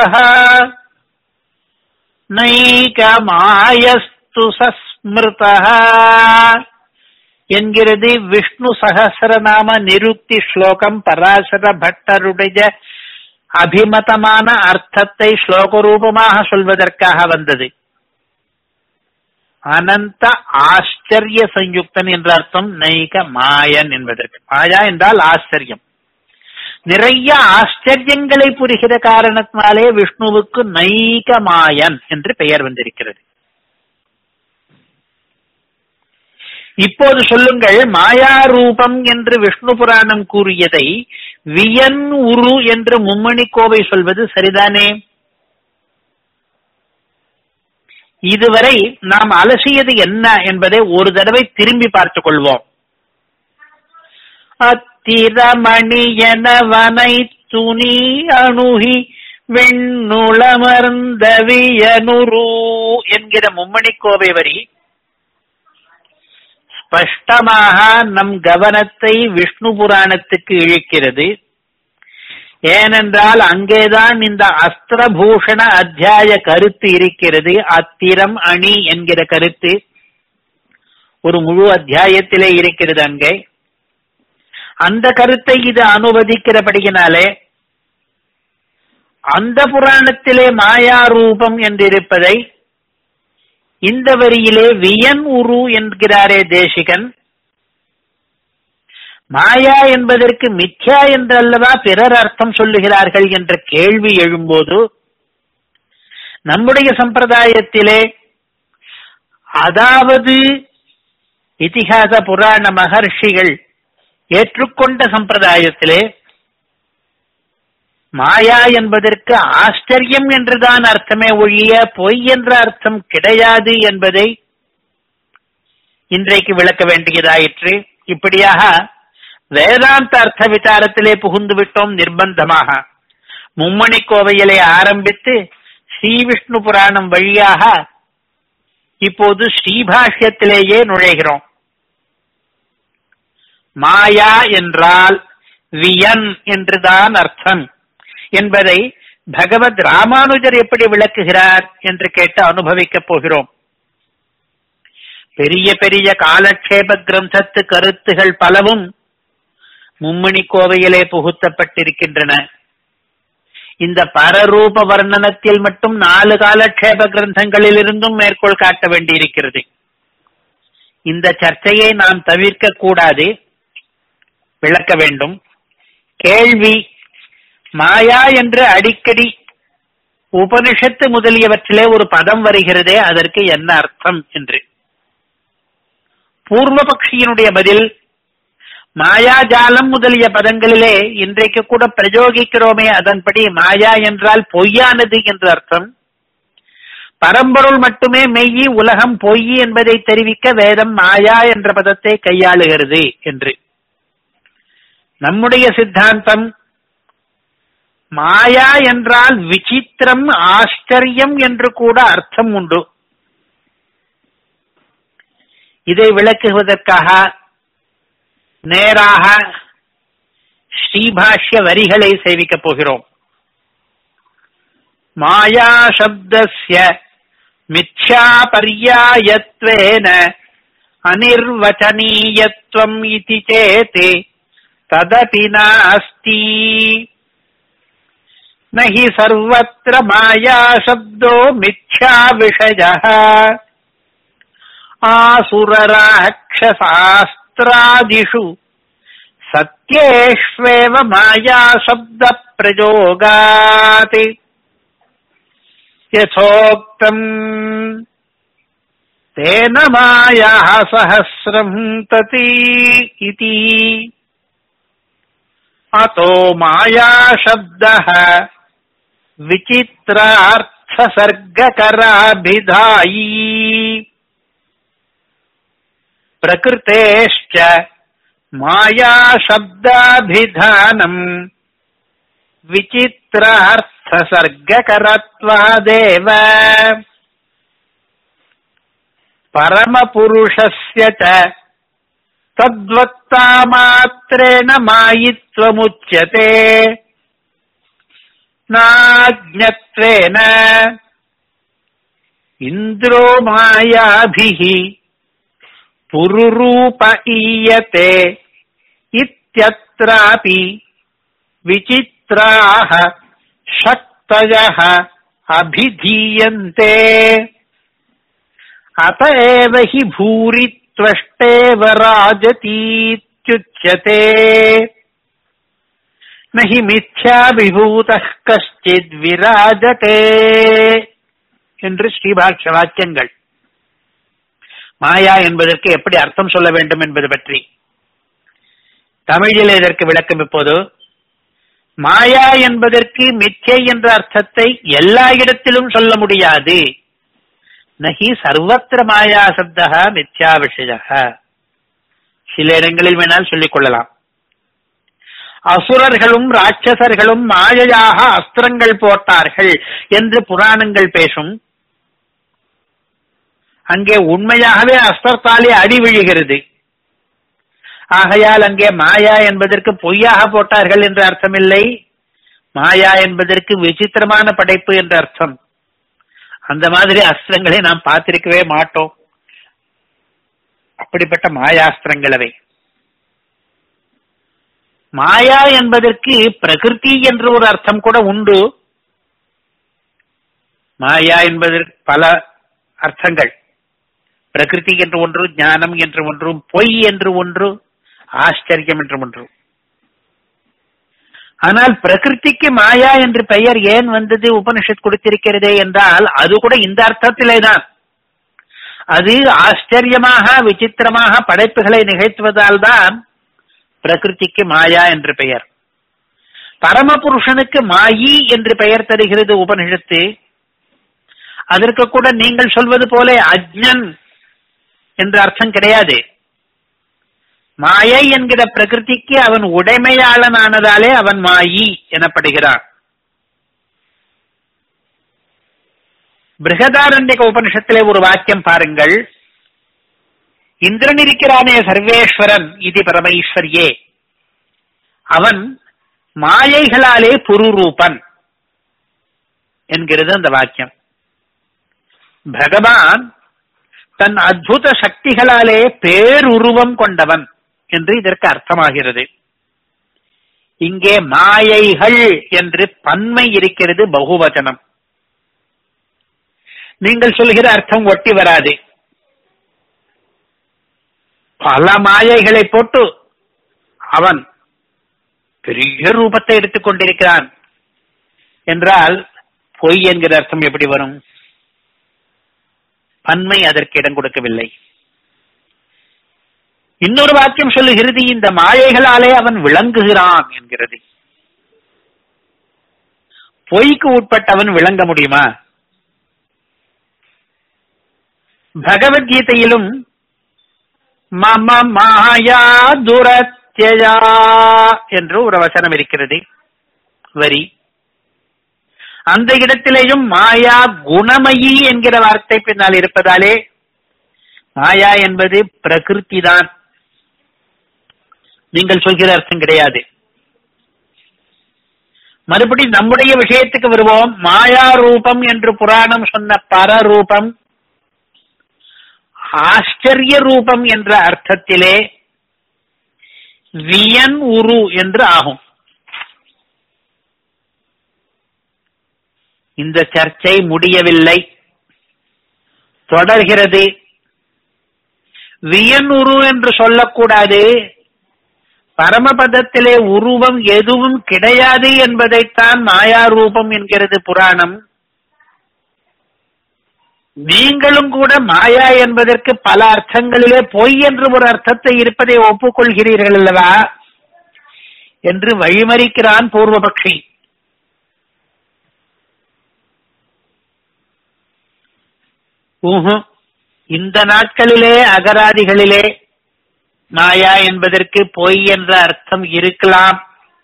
Speaker 1: நைகமாயஸ்து சஸ்மிருத என்கிறது விஷ்ணு சகசரநாம நிருக்தி ஸ்லோகம் பராசர பட்டருடைய அபிமதமான அர்த்தத்தை ஸ்லோக ரூபமாக சொல்வதற்காக வந்தது அனந்த ஆச்சரிய சயுக்தன் என்ற அர்த்தம் நைக மாயன் என்பதற்கு மாயா என்றால் ஆச்சரியம் நிறைய ஆச்சரியங்களை புரிகிற காரணத்தினாலே விஷ்ணுவுக்கு நைக மாயன் என்று பெயர் வந்திருக்கிறது இப்போது சொல்லுங்கள் மாயா ரூபம் என்று விஷ்ணு புராணம் கூறியதை வியன் உரு என்று மும்மணி கோவை சொல்வது சரிதானே இதுவரை நாம் அலசியது என்ன என்பதை ஒரு தடவை திரும்பி பார்த்துக் கொள்வோம் அத்திரமணி எனவனை துணி அணுகி வெண்ணுளமர்ந்தவியனுரு என்கிற மும்மணி கோவை வரி ஸ்பஷ்டமாக நம் கவனத்தை விஷ்ணு புராணத்துக்கு இழுக்கிறது ஏனென்றால் அங்கேதான் இந்த அஸ்திரபூஷண அத்தியாய கருத்து இருக்கிறது அத்திரம் அணி என்கிற கருத்து ஒரு முழு அத்தியாயத்திலே இருக்கிறது அங்கே அந்த கருத்தை இது அனுவதிக்கிறபடியினாலே அந்த புராணத்திலே மாயா ரூபம் என்றிருப்பதை இந்த வரியிலே வியன் உரு என்கிறாரே தேசிகன் மாயா என்பதற்கு மித்யா என்றல்லவா பிறர் அர்த்தம் சொல்லுகிறார்கள் என்ற கேள்வி எழும்போது நம்முடைய சம்பிரதாயத்திலே அதாவது இதிகாச புராண மகர்ஷிகள் ஏற்றுக்கொண்ட சம்பிரதாயத்திலே மாயா என்பதற்கு ஆச்சரியம் என்றுதான் அர்த்தமே ஒழிய பொய் என்ற அர்த்தம் கிடையாது என்பதை இன்றைக்கு விளக்க வேண்டியதாயிற்று இப்படியாக வேதாந்த அர்த்த விசாரத்திலே புகுந்து விட்டோம் நிர்பந்தமாக மும்மணி கோவையிலே ஆரம்பித்து ஸ்ரீ விஷ்ணு புராணம் வழியாக இப்போது ஸ்ரீபாஷ்யத்திலேயே நுழைகிறோம் மாயா என்றால் வியன் என்றுதான் அர்த்தம் என்பதை பகவத் ராமானுஜர் எப்படி விளக்குகிறார் என்று கேட்டு அனுபவிக்கப் போகிறோம் பெரிய பெரிய காலக்ஷேப கிரந்தத்து கருத்துகள் பலவும் மும்மணி கோவையிலே புகுத்தப்பட்டிருக்கின்றன இந்த பரரூப வர்ணனத்தில் மட்டும் நாலு காலக்ஷேப கிரந்தங்களில் இருந்தும் மேற்கோள் காட்ட வேண்டியிருக்கிறது இந்த சர்ச்சையை நாம் தவிர்க்க கூடாது விளக்க வேண்டும் கேள்வி மாயா என்று அடிக்கடி உபனிஷத்து முதலியவற்றிலே ஒரு பதம் வருகிறதே அதற்கு என்ன அர்த்தம் என்று பூர்வபக்ஷியினுடைய பதில் மாயாஜாலம் முதலிய பதங்களிலே இன்றைக்கு கூட பிரயோகிக்கிறோமே அதன்படி மாயா என்றால் பொய்யானது என்று அர்த்தம் பரம்பொருள் மட்டுமே மெய்யி உலகம் பொய் என்பதை தெரிவிக்க வேதம் மாயா என்ற பதத்தை கையாளுகிறது என்று நம்முடைய சித்தாந்தம் மாயா என்றால் விசித்திரம் ஆச்சரியம் என்று கூட அர்த்தம் உண்டு இதை விளக்குவதற்காக நேராக ஸ்ரீபாஷ்ய வரிகளை சேவிக்கப் போகிறோம் மாயா சப்தஸ்ய மித்யா பர்யாயத்வேன அனிர்வச்சனீயத்வம் இதி சேத் ததபி நாஸ்தி न हि सर्वत्र माया शब्दो मिथ्या विषयः आसुरराक्षसास्त्रादिषु सत्येष्वेव माया शब्दप्रयोगात् यथोक्तम् तेन मायाः सहस्रम् तति इति अतो माया शब्दः विचित्रार्थसर्गकराभिधायी प्रकृतेश्च माया शब्दाभिधानम् विचित्रार्थसर्गकरत्वादेव परमपुरुषस्य च तद्वत्तामात्रेण मायित्वमुच्यते नाज्ञत्वेन इन्द्रो मायाभिः पुरुरूप ईयते इत्यत्रापि विचित्राः शक्तयः अभिधीयन्ते अत एव हि भूरित्वष्टेव राजतीत्युच्यते न हि மித்யாபிபூதः கஷ்டித் விராஜதே என்று ஸ்ரீபாட்ச வாக்கியங்கள் மாயா என்பதற்கு எப்படி அர்த்தம் சொல்ல வேண்டும் என்பது பற்றி தமிழில் இதற்கு விளக்கம் இப்போது மாயா என்பதற்கு மிச்சை என்ற அர்த்தத்தை எல்லா இடத்திலும் சொல்ல முடியாது நகி சர்வத்திர மாயா சப்தா மித்யா விஷய சில இடங்களில் வேணால் சொல்லிக் கொள்ளலாம் அசுரர்களும் ராட்சசர்களும் மாயையாக அஸ்திரங்கள் போட்டார்கள் என்று புராணங்கள் பேசும் அங்கே உண்மையாகவே அஸ்திரத்தாலே அடி விழுகிறது ஆகையால் அங்கே மாயா என்பதற்கு பொய்யாக போட்டார்கள் என்று அர்த்தமில்லை மாயா என்பதற்கு விசித்திரமான படைப்பு என்ற அர்த்தம் அந்த மாதிரி அஸ்திரங்களை நாம் பார்த்திருக்கவே மாட்டோம் அப்படிப்பட்ட மாயாஸ்திரங்களவை மாயா என்பதற்கு பிரகிருதி என்று ஒரு அர்த்தம் கூட உண்டு மாயா என்பதற்கு பல அர்த்தங்கள் பிரகிருதி என்று ஒன்று ஞானம் என்று ஒன்றும் பொய் என்று ஒன்று ஆச்சரியம் என்று ஒன்று ஆனால் பிரகிருதிக்கு மாயா என்று பெயர் ஏன் வந்தது உபனிஷத் கொடுத்திருக்கிறதே என்றால் அது கூட இந்த அர்த்தத்திலே தான் அது ஆச்சரியமாக விசித்திரமாக படைப்புகளை நிகழ்த்துவதால் தான் பிரகிருதிக்கு மாயா என்று பெயர் பரமபுருஷனுக்கு மாயி என்று பெயர் தருகிறது உபனிஷத்து அதற்கு கூட நீங்கள் சொல்வது போல அஜ்ஞன் என்ற அர்த்தம் கிடையாது மாயை என்கிற பிரகிருதிக்கு அவன் உடைமையாளனானதாலே அவன் மாயி எனப்படுகிறான் பிருகதாரண்யக உபனிஷத்திலே ஒரு வாக்கியம் பாருங்கள் இந்திரன் இருக்கிறானே சர்வேஸ்வரன் இது என்கிறது அந்த வாக்கியம் பகவான் தன் அத்புத சக்திகளாலே பேருருவம் கொண்டவன் என்று இதற்கு அர்த்தமாகிறது இங்கே மாயைகள் என்று பன்மை இருக்கிறது பகுவச்சனம் நீங்கள் சொல்கிற அர்த்தம் ஒட்டி வராது பல மாயைகளை போட்டு அவன் பெரிய ரூபத்தை எடுத்துக் கொண்டிருக்கிறான் என்றால் பொய் என்கிற அர்த்தம் எப்படி வரும் பன்மை அதற்கு இடம் கொடுக்கவில்லை இன்னொரு வாக்கியம் சொல்லுகிறது இந்த மாயைகளாலே அவன் விளங்குகிறான் என்கிறது பொய்க்கு உட்பட்டவன் விளங்க முடியுமா பகவத்கீதையிலும் மம மாயா துரத்யயா என்று ஒரு வசனம் இருக்கிறது வரி அந்த இடத்திலேயும் மாயா குணமயி என்கிற வார்த்தை பின்னால் இருப்பதாலே மாயா என்பது பிரகிருதி தான் நீங்கள் சொல்கிற அர்த்தம் கிடையாது மறுபடி நம்முடைய விஷயத்துக்கு வருவோம் மாயா ரூபம் என்று புராணம் சொன்ன பரரூபம் ஆச்சரிய ரூபம் என்ற அர்த்தத்திலே வியன் உரு என்று ஆகும் இந்த சர்ச்சை முடியவில்லை தொடர்கிறது வியனுரு என்று சொல்லக்கூடாது பரமபதத்திலே உருவம் எதுவும் கிடையாது என்பதைத்தான் மாயா ரூபம் என்கிறது புராணம் நீங்களும் கூட மாயா என்பதற்கு பல அர்த்தங்களிலே பொய் என்று ஒரு அர்த்தத்தை இருப்பதை ஒப்புக்கொள்கிறீர்கள் அல்லவா என்று வழிமறிக்கிறான் பூர்வபக்ஷி ஊஹு இந்த நாட்களிலே அகராதிகளிலே மாயா என்பதற்கு பொய் என்ற அர்த்தம் இருக்கலாம்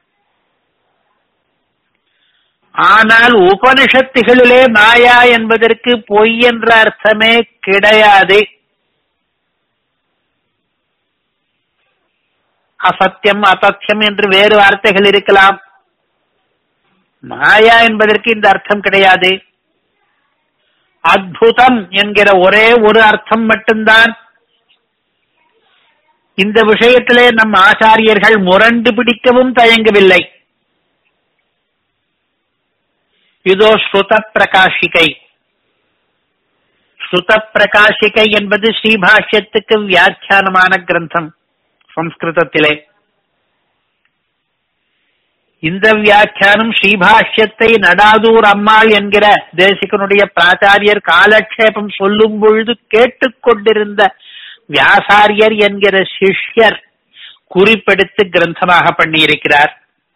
Speaker 1: ஆனால் உபனிஷத்துகளிலே மாயா என்பதற்கு பொய் என்ற அர்த்தமே கிடையாது அசத்தியம் அசத்தியம் என்று வேறு வார்த்தைகள் இருக்கலாம் மாயா என்பதற்கு இந்த அர்த்தம் கிடையாது அத்புதம் என்கிற ஒரே ஒரு அர்த்தம் மட்டும்தான் இந்த விஷயத்திலே நம் ஆச்சாரியர்கள் முரண்டு பிடிக்கவும் தயங்கவில்லை இதோ ஸ்ருத பிரகாஷிகை ஸ்ருத பிரகாஷிகை என்பது ஸ்ரீபாஷ்யத்துக்கு வியாக்கியானமான கிரந்தம் சம்ஸ்கிருதத்திலே இந்த வியாக்கியானம் ஸ்ரீபாஷ்யத்தை நடாதூர் அம்மாள் என்கிற தேசிகனுடைய பிராச்சாரியர் காலக்ஷேபம் சொல்லும் பொழுது கேட்டுக்கொண்டிருந்த வியாசாரியர் என்கிற சிஷ்யர் குறிப்பெடுத்து கிரந்தமாக பண்ணியிருக்கிறார்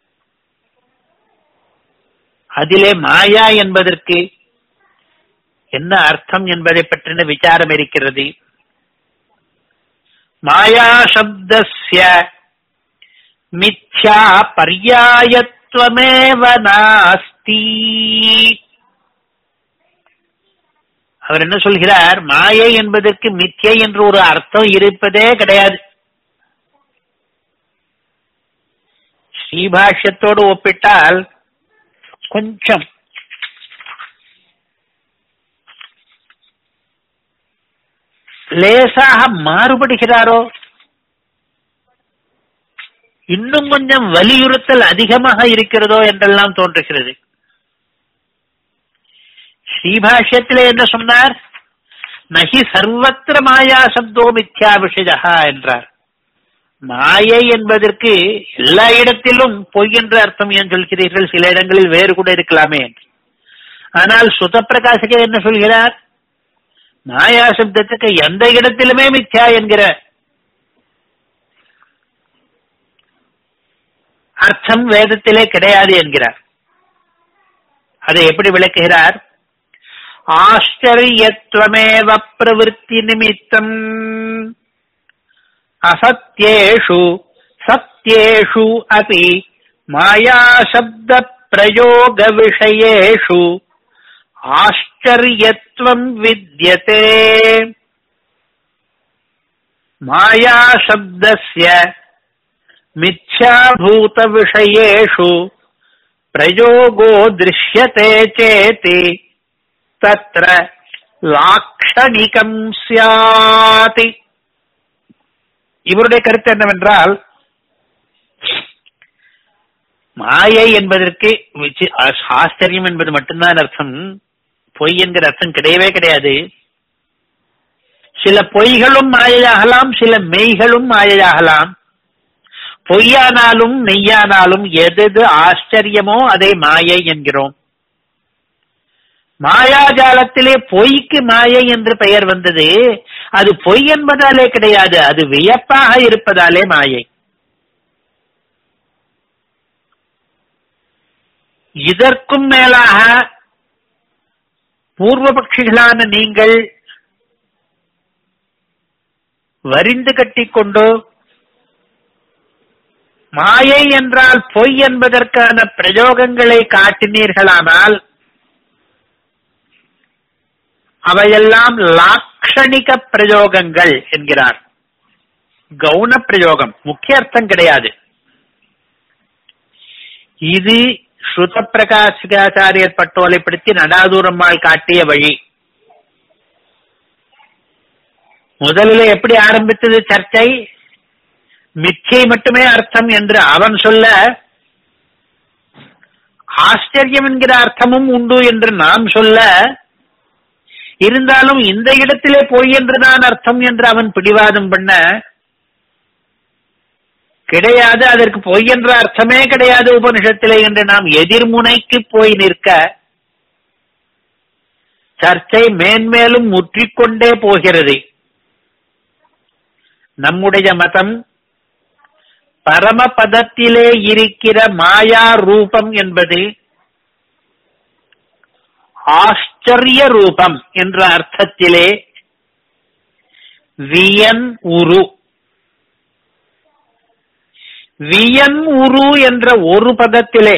Speaker 1: அதிலே மாயா என்பதற்கு என்ன அர்த்தம் என்பதை பற்றின விசாரம் இருக்கிறது மாயா சப்தஸ்ய மித்யா பர்யாயத்வமேவ நாஸ்தி அவர் என்ன சொல்கிறார் மாயை என்பதற்கு மித்யை என்று ஒரு அர்த்தம் இருப்பதே கிடையாது ஸ்ரீபாஷ்யத்தோடு ஒப்பிட்டால் கொஞ்சம் லேசாக மாறுபடுகிறாரோ இன்னும் கொஞ்சம் வலியுறுத்தல் அதிகமாக இருக்கிறதோ என்றெல்லாம் தோன்றுகிறது ஸ்ரீபாஷ்யத்திலே என்ன சொன்னார் நகி சர்வத்திர மாயா சப்தோ மித்யா விஷயா என்றார் மாயை என்பதற்கு எல்லா இடத்திலும் பொய் என்ற அர்த்தம் ஏன் சொல்கிறீர்கள் சில இடங்களில் வேறு கூட இருக்கலாமே என்று ஆனால் சுத பிரகாசகர் என்ன சொல்கிறார் மாயா சப்தத்துக்கு எந்த இடத்திலுமே மித்யா என்கிற அர்த்தம் வேதத்திலே கிடையாது என்கிறார் அதை எப்படி விளக்குகிறார் ஆச்சரியத்வமேவ பிரவருத்தி நிமித்தம் அசத்யேஷு சத்யேஷு அபி மாயா சப்த பிரயோக விஷயேஷு ஆச்சரியத்வம் வித்யதே மாயா சப்தஸ்ய மித்யாபூத விஷயேஷு பிரயோகோ திருஷ்யதே சேதி தத்ர லாக்ஷணிகம் சியாதி இவருடைய கருத்து என்னவென்றால் மாயை என்பதற்கு விசி- ஆச்சரியம் என்பது மட்டும்தான் அர்த்தம் பொய் என்கிற அர்த்தம் கிடையவே கிடையாது சில பொய்களும் மாயையாகலாம் சில மெய்களும் மாயையாகலாம் பொய்யானாலும் மெய்யானாலும் எது எது ஆச்சரியமோ அதை மாயை என்கிறோம் மாயாஜாலத்திலே பொய்க்கு மாயை என்று பெயர் வந்தது அது பொய் என்பதாலே கிடையாது அது வியப்பாக இருப்பதாலே மாயை இதற்கும் மேலாக பூர்வபக்ஷிகளான நீங்கள் வரிந்து கட்டிக்கொண்டு மாயை என்றால் பொய் என்பதற்கான பிரயோகங்களை காட்டினீர்களானால் அவையெல்லாம் லாக்ஷணிக பிரயோகங்கள் என்கிறார் கவுன பிரயோகம் முக்கிய அர்த்தம் கிடையாது இது ஸ்ருத பிரகாசிகாச்சாரியர் பட்டோலைப்படுத்தி நடாதூரம்மாள் காட்டிய வழி முதலில் எப்படி ஆரம்பித்தது சர்ச்சை மிச்சை மட்டுமே அர்த்தம் என்று அவன் சொல்ல ஆச்சரியம் என்கிற அர்த்தமும் உண்டு என்று நாம் சொல்ல இருந்தாலும் இந்த இடத்திலே பொய் என்றுதான் அர்த்தம் என்று அவன் பிடிவாதம் பண்ண கிடையாது அதற்கு பொய் என்ற அர்த்தமே கிடையாது உபனிஷத்திலே என்று நாம் எதிர்முனைக்கு போய் நிற்க சர்ச்சை மேன்மேலும் முற்றிக்கொண்டே போகிறது நம்முடைய மதம் பரமபதத்திலே இருக்கிற மாயா ரூபம் என்பது ஆச்சரிய ரூபம் என்ற அர்த்தத்திலே வியன் உரு வியன் உரு என்ற ஒரு பதத்திலே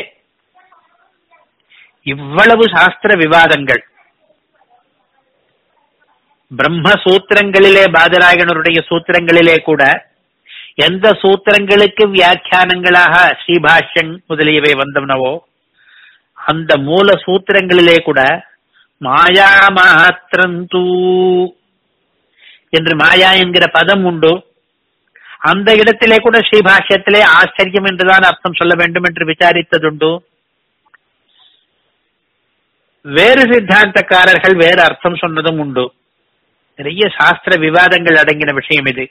Speaker 1: இவ்வளவு சாஸ்திர விவாதங்கள் பிரம்ம சூத்திரங்களிலே பாதராயணருடைய சூத்திரங்களிலே கூட எந்த சூத்திரங்களுக்கு வியாக்கியானங்களாக ஸ்ரீபாஷ்யன் முதலியவை வந்தனவோ அந்த மூல சூத்திரங்களிலே கூட மாயா மாத்திரந்தூ என்று மாயா என்கிற பதம் உண்டு அந்த இடத்திலே கூட ஸ்ரீபாஷ்யத்திலே ஆச்சரியம் என்றுதான் அர்த்தம் சொல்ல வேண்டும் என்று விசாரித்ததுண்டு வேறு சித்தாந்தக்காரர்கள் வேறு அர்த்தம் சொன்னதும் உண்டு நிறைய சாஸ்திர விவாதங்கள் அடங்கின விஷயம் இது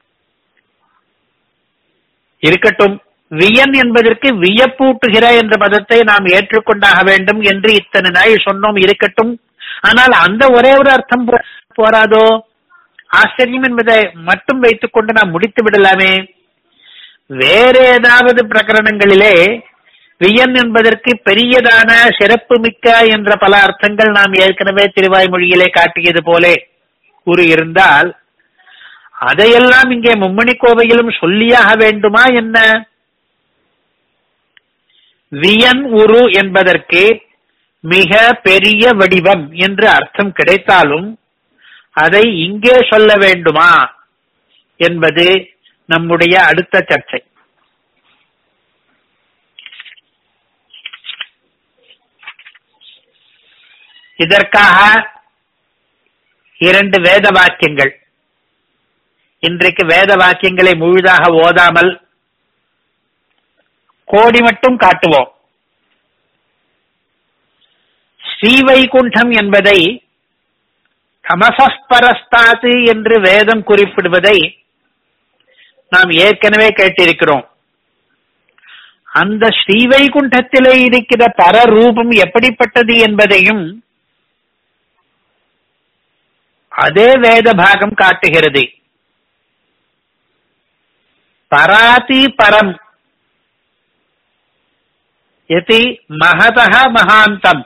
Speaker 1: இருக்கட்டும் வியன் என்பதற்கு வியப்பூட்டுகிற என்ற பதத்தை நாம் ஏற்றுக்கொண்டாக வேண்டும் என்று இத்தனை நாள் சொன்னோம் இருக்கட்டும் ஆனால் அந்த ஒரே ஒரு அர்த்தம் போ- போராதோ ஆச்சரியம் என்பதை மட்டும் வைத்துக் கொண்டு நாம் முடித்து விடலாமே வேற ஏதாவது பிரகரணங்களிலே வியன் என்பதற்கு பெரியதான சிறப்பு மிக்க என்ற பல அர்த்தங்கள் நாம் ஏற்கனவே திருவாய்மொழியிலே காட்டியது போலே கூறியிருந்தால் அதையெல்லாம் இங்கே மும்மணி கோவையிலும் சொல்லியாக வேண்டுமா என்ன வியன் உரு என்பதற்கு மிக பெரிய வடிவம் என்று அர்த்தம் கிடைத்தாலும் அதை இங்கே சொல்ல வேண்டுமா என்பது நம்முடைய அடுத்த சர்ச்சை இதற்காக இரண்டு வேத வாக்கியங்கள் இன்றைக்கு வேத வாக்கியங்களை முழுதாக ஓதாமல் கோடி மட்டும் காட்டுவோம் ஸ்ரீவைகுண்டம் என்பதை தமசஸ்பரஸ்தாத்து என்று வேதம் குறிப்பிடுவதை நாம் ஏற்கனவே கேட்டிருக்கிறோம் அந்த ஸ்ரீவைகுண்டத்திலே இருக்கிற பரரூபம் எப்படிப்பட்டது என்பதையும் அதே வேத பாகம் காட்டுகிறது பராதி பரம் எதி மகதக மகாந்தம்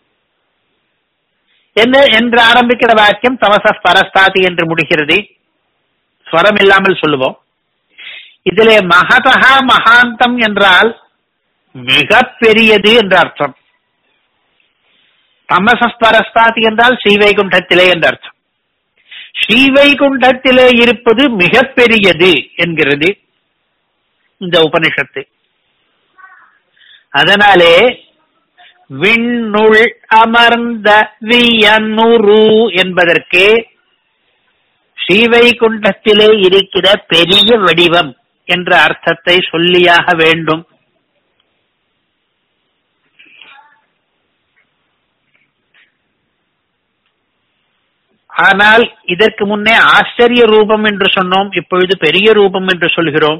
Speaker 1: என்ன என்று ஆரம்பிக்கிற வாக்கியம் தமச பரஸ்தாதி என்று முடிகிறது ஸ்வரம் இல்லாமல் சொல்லுவோம் இதிலே மகதகா மகாந்தம் என்றால் மிக பெரியது என்ற அர்த்தம் தமசஸ்பரஸ்தாதி என்றால் ஸ்ரீவைகுண்டத்திலே என்ற அர்த்தம் ஸ்ரீவைகுண்டத்திலே இருப்பது மிக பெரியது என்கிறது இந்த உபனிஷத்து அதனாலே விண்ணுள் அமர்ந்த வியனுரு என்பதற்கு ஸ்ரீவைகுண்டத்திலே இருக்கிற பெரிய வடிவம் என்ற அர்த்தத்தை சொல்லியாக வேண்டும் ஆனால் இதற்கு முன்னே ஆச்சரிய ரூபம் என்று சொன்னோம் இப்பொழுது பெரிய ரூபம் என்று சொல்கிறோம்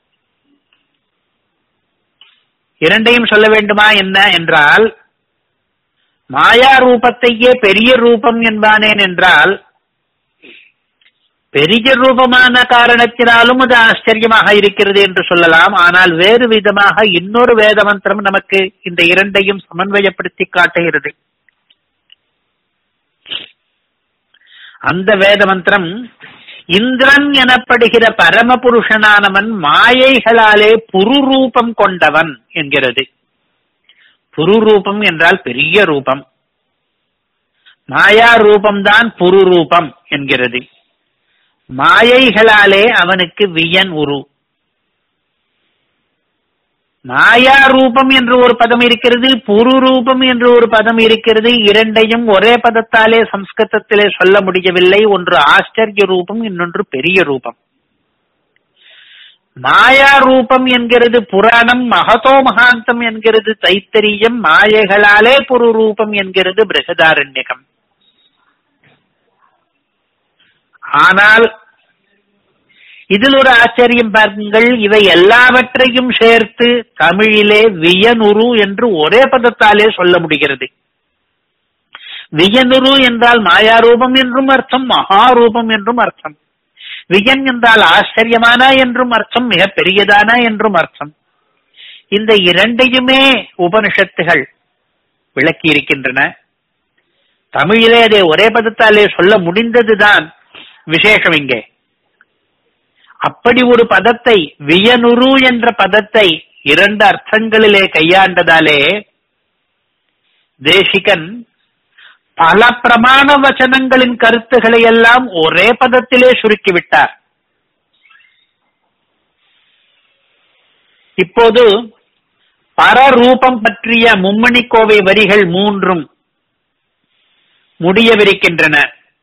Speaker 1: இரண்டையும் சொல்ல வேண்டுமா என்ன என்றால் மாயா ரூபத்தையே பெரிய ரூபம் என்பானேன் என்றால் பெரிய ரூபமான காரணத்தினாலும் அது ஆச்சரியமாக இருக்கிறது என்று சொல்லலாம் ஆனால் வேறு விதமாக இன்னொரு வேத மந்திரம் நமக்கு இந்த இரண்டையும் சமன்வயப்படுத்தி காட்டுகிறது அந்த வேத மந்திரம் இந்திரன் எனப்படுகிற பரமபுருஷனானவன் மாயைகளாலே புருரூபம் கொண்டவன் என்கிறது புருரூபம் என்றால் பெரிய ரூபம் மாயா ரூபம்தான் புருரூபம் என்கிறது மாயைகளாலே அவனுக்கு வியன் உரு மாயா ரூபம் என்று ஒரு பதம் இருக்கிறது புரு ரூபம் என்று ஒரு பதம் இருக்கிறது இரண்டையும் ஒரே பதத்தாலே சம்ஸ்கிருதத்திலே சொல்ல முடியவில்லை ஒன்று ஆச்சரிய ரூபம் இன்னொன்று பெரிய ரூபம் மாயா ரூபம் என்கிறது புராணம் மகதோ மகாந்தம் என்கிறது தைத்தரியம் மாயைகளாலே புரு ரூபம் என்கிறது பிரகதாரண்யகம் ஆனால் இதில் ஒரு ஆச்சரியம் பாருங்கள் இவை எல்லாவற்றையும் சேர்த்து தமிழிலே வியனுரு என்று ஒரே பதத்தாலே சொல்ல முடிகிறது வியனுரு என்றால் மாயாரூபம் என்றும் அர்த்தம் மகாரூபம் என்றும் அர்த்தம் வியன் என்றால் ஆச்சரியமான என்றும் அர்த்தம் மிக பெரியதான என்றும் அர்த்தம் இந்த இரண்டையுமே உபனிஷத்துகள் விளக்கி இருக்கின்றன தமிழிலே அதை ஒரே பதத்தாலே சொல்ல முடிந்ததுதான் விசேஷம் இங்கே அப்படி ஒரு பதத்தை வியனுரு என்ற பதத்தை இரண்டு அர்த்தங்களிலே கையாண்டதாலே தேசிகன் பல பிரமாண வச்சனங்களின் கருத்துக்களை எல்லாம் ஒரே பதத்திலே சுருக்கிவிட்டார் இப்போது பரரூபம் பற்றிய மும்மணி கோவை வரிகள் மூன்றும் முடியவிருக்கின்றன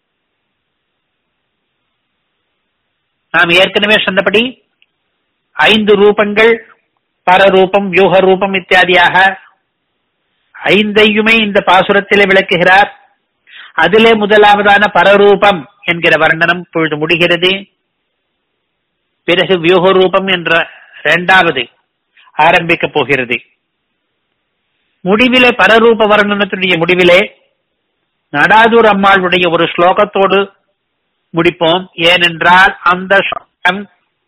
Speaker 1: நாம் ஏற்கனவே சொன்னபடி ஐந்து ரூபங்கள் பரரூபம் வியூக ரூபம் இத்தியாதியாக ஐந்தையுமே இந்த பாசுரத்திலே விளக்குகிறார் அதிலே முதலாவதான பரரூபம் என்கிற வர்ணனம் இப்பொழுது முடிகிறது பிறகு வியூக ரூபம் என்ற இரண்டாவது ஆரம்பிக்கப் போகிறது முடிவிலே பரரூப வர்ணனத்துடைய முடிவிலே நடாதூர் அம்மாளுடைய ஒரு ஸ்லோகத்தோடு முடிப்போம் ஏனென்றால் அந்த ஸ்லோகம்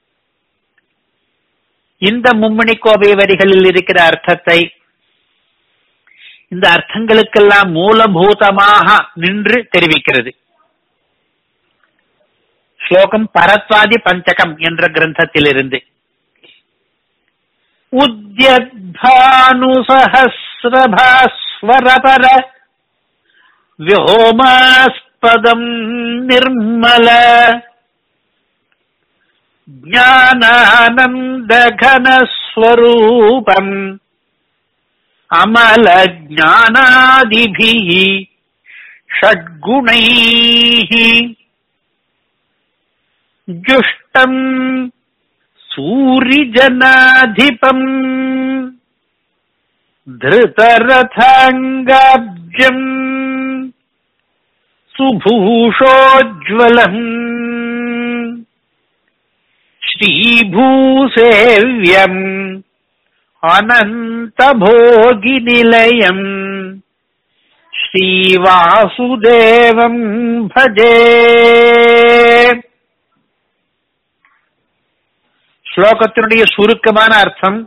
Speaker 1: இந்த மும்மணி கோவை வரிகளில் இருக்கிற அர்த்தத்தை இந்த அர்த்தங்களுக்கெல்லாம் மூலபூதமாக நின்று தெரிவிக்கிறது ஸ்லோகம் பரத்வாதி பஞ்சகம் என்ற கிரந்தத்திலிருந்து உத்யத்பானுசஹஸ்ரபாஸ்வரபர व्योमास्पदम् निर्मल ज्ञानानन्दघनस्वरूपम् अमलज्ञानादिभिः षड्गुणैः जुष्टम् सूरिजनाधिपम् धृतरथाङ्गाब्जम् सुभूषोज्ज्वलम् श्रीभूसेव्यम् अनन्तभोगिनिलयम् श्रीवासुदेवम् भजे ஸ்லோகத்தினுடைய சுருக்கமான அர்த்தம்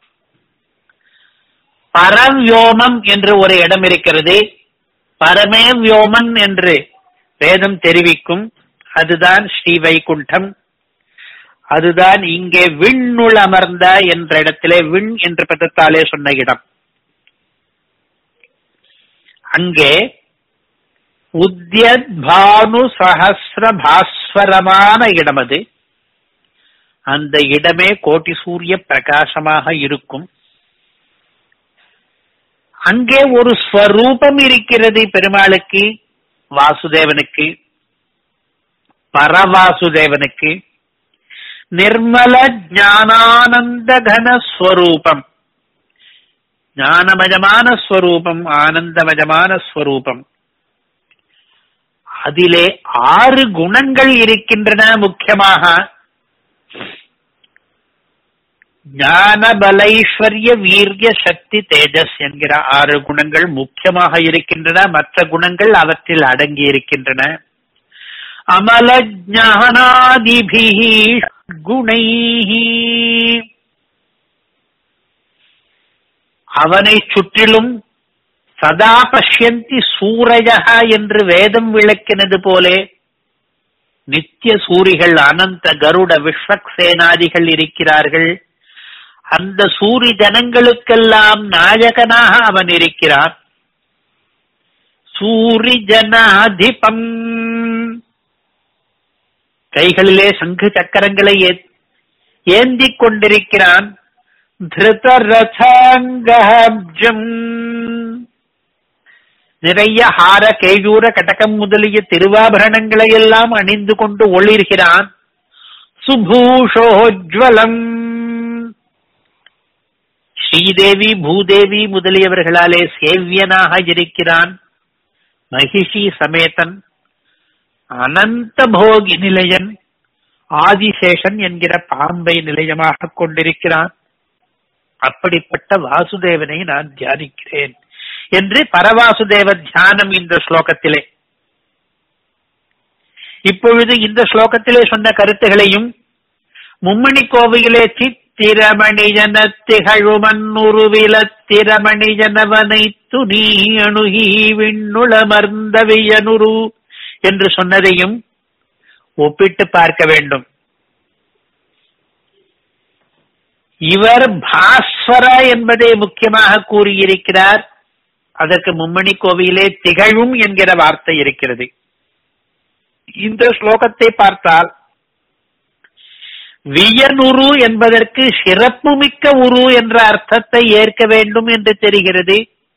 Speaker 1: பரவ்யோமம் என்று ஒரு இடம் இருக்கிறது பரமே வியோமன் என்று வேதம் தெரிவிக்கும் அதுதான் ஸ்ரீ வைகுண்டம் அதுதான் இங்கே விண்ணுள் அமர்ந்த என்ற இடத்திலே விண் என்ற பதத்தாலே சொன்ன இடம் அங்கே உத்யத் பானு சஹசிர பாஸ்வரமான இடம் அது அந்த இடமே கோட்டி சூரிய பிரகாசமாக இருக்கும் அங்கே ஒரு ஸ்வரூபம் இருக்கிறது பெருமாளுக்கு வாசுதேவனுக்கு பரவாசுதேவனுக்கு நிர்மல ஞானானந்த கன ஸ்வரூபம் ஞானமயமான ஸ்வரூபம் ஆனந்தமயமான ஸ்வரூபம் அதிலே ஆறு குணங்கள் இருக்கின்றன முக்கியமாக ஞான பலைஸ்வர்ய வீரிய சக்தி தேஜஸ் என்கிற ஆறு குணங்கள் முக்கியமாக இருக்கின்றன மற்ற குணங்கள் அவற்றில் அடங்கி இருக்கின்றன அமல ஞானாதிபி குணை அவனை சுற்றிலும் சதா பஷ்யந்தி சூரஜா என்று வேதம் விளக்கினது போலே நித்திய சூரிகள் அனந்த கருட விஸ்வக்சேனாதிகள் இருக்கிறார்கள் அந்த சூரி ஜனங்களுக்கெல்லாம் நாயகனாக அவன் இருக்கிறான் சூரி ஜனாதிபம் கைகளிலே சங்கு சக்கரங்களை ஏந்திக் கொண்டிருக்கிறான் திருதரசாங்கப்ஜம் நிறைய ஹார கேயூர கடகம் முதலிய திருவாபரணங்களை எல்லாம் அணிந்து கொண்டு ஒளிர்கிறான் சுபூஷோஜ்வலம் ஸ்ரீதேவி பூதேவி முதலியவர்களாலே சேவியனாக இருக்கிறான் மகிஷி சமேதன் அனந்த போகி நிலையன் ஆதிசேஷன் என்கிற பாம்பை நிலையமாக கொண்டிருக்கிறான் அப்படிப்பட்ட வாசுதேவனை நான் தியானிக்கிறேன் என்று பரவாசுதேவ தியானம் இந்த ஸ்லோகத்திலே இப்பொழுது இந்த ஸ்லோகத்திலே சொன்ன கருத்துகளையும் மும்மணி கோவையிலே சித்திரமணி ஜன திகழுமன்னுருவில திரமணி ஜனவனை துணி அணுகி விண்ணுளமர்ந்தவியனுரு என்று சொன்னதையும் ஒப்பிட்டு பார்க்க வேண்டும் இவர் பாஸ்வர என்பதை முக்கியமாக கூறியிருக்கிறார் அதற்கு மும்மணி கோவிலே திகழும் என்கிற வார்த்தை இருக்கிறது இந்த ஸ்லோகத்தை பார்த்தால் வியனுரு என்பதற்கு சிறப்புமிக்க உரு என்ற அர்த்தத்தை ஏற்க வேண்டும் என்று தெரிகிறது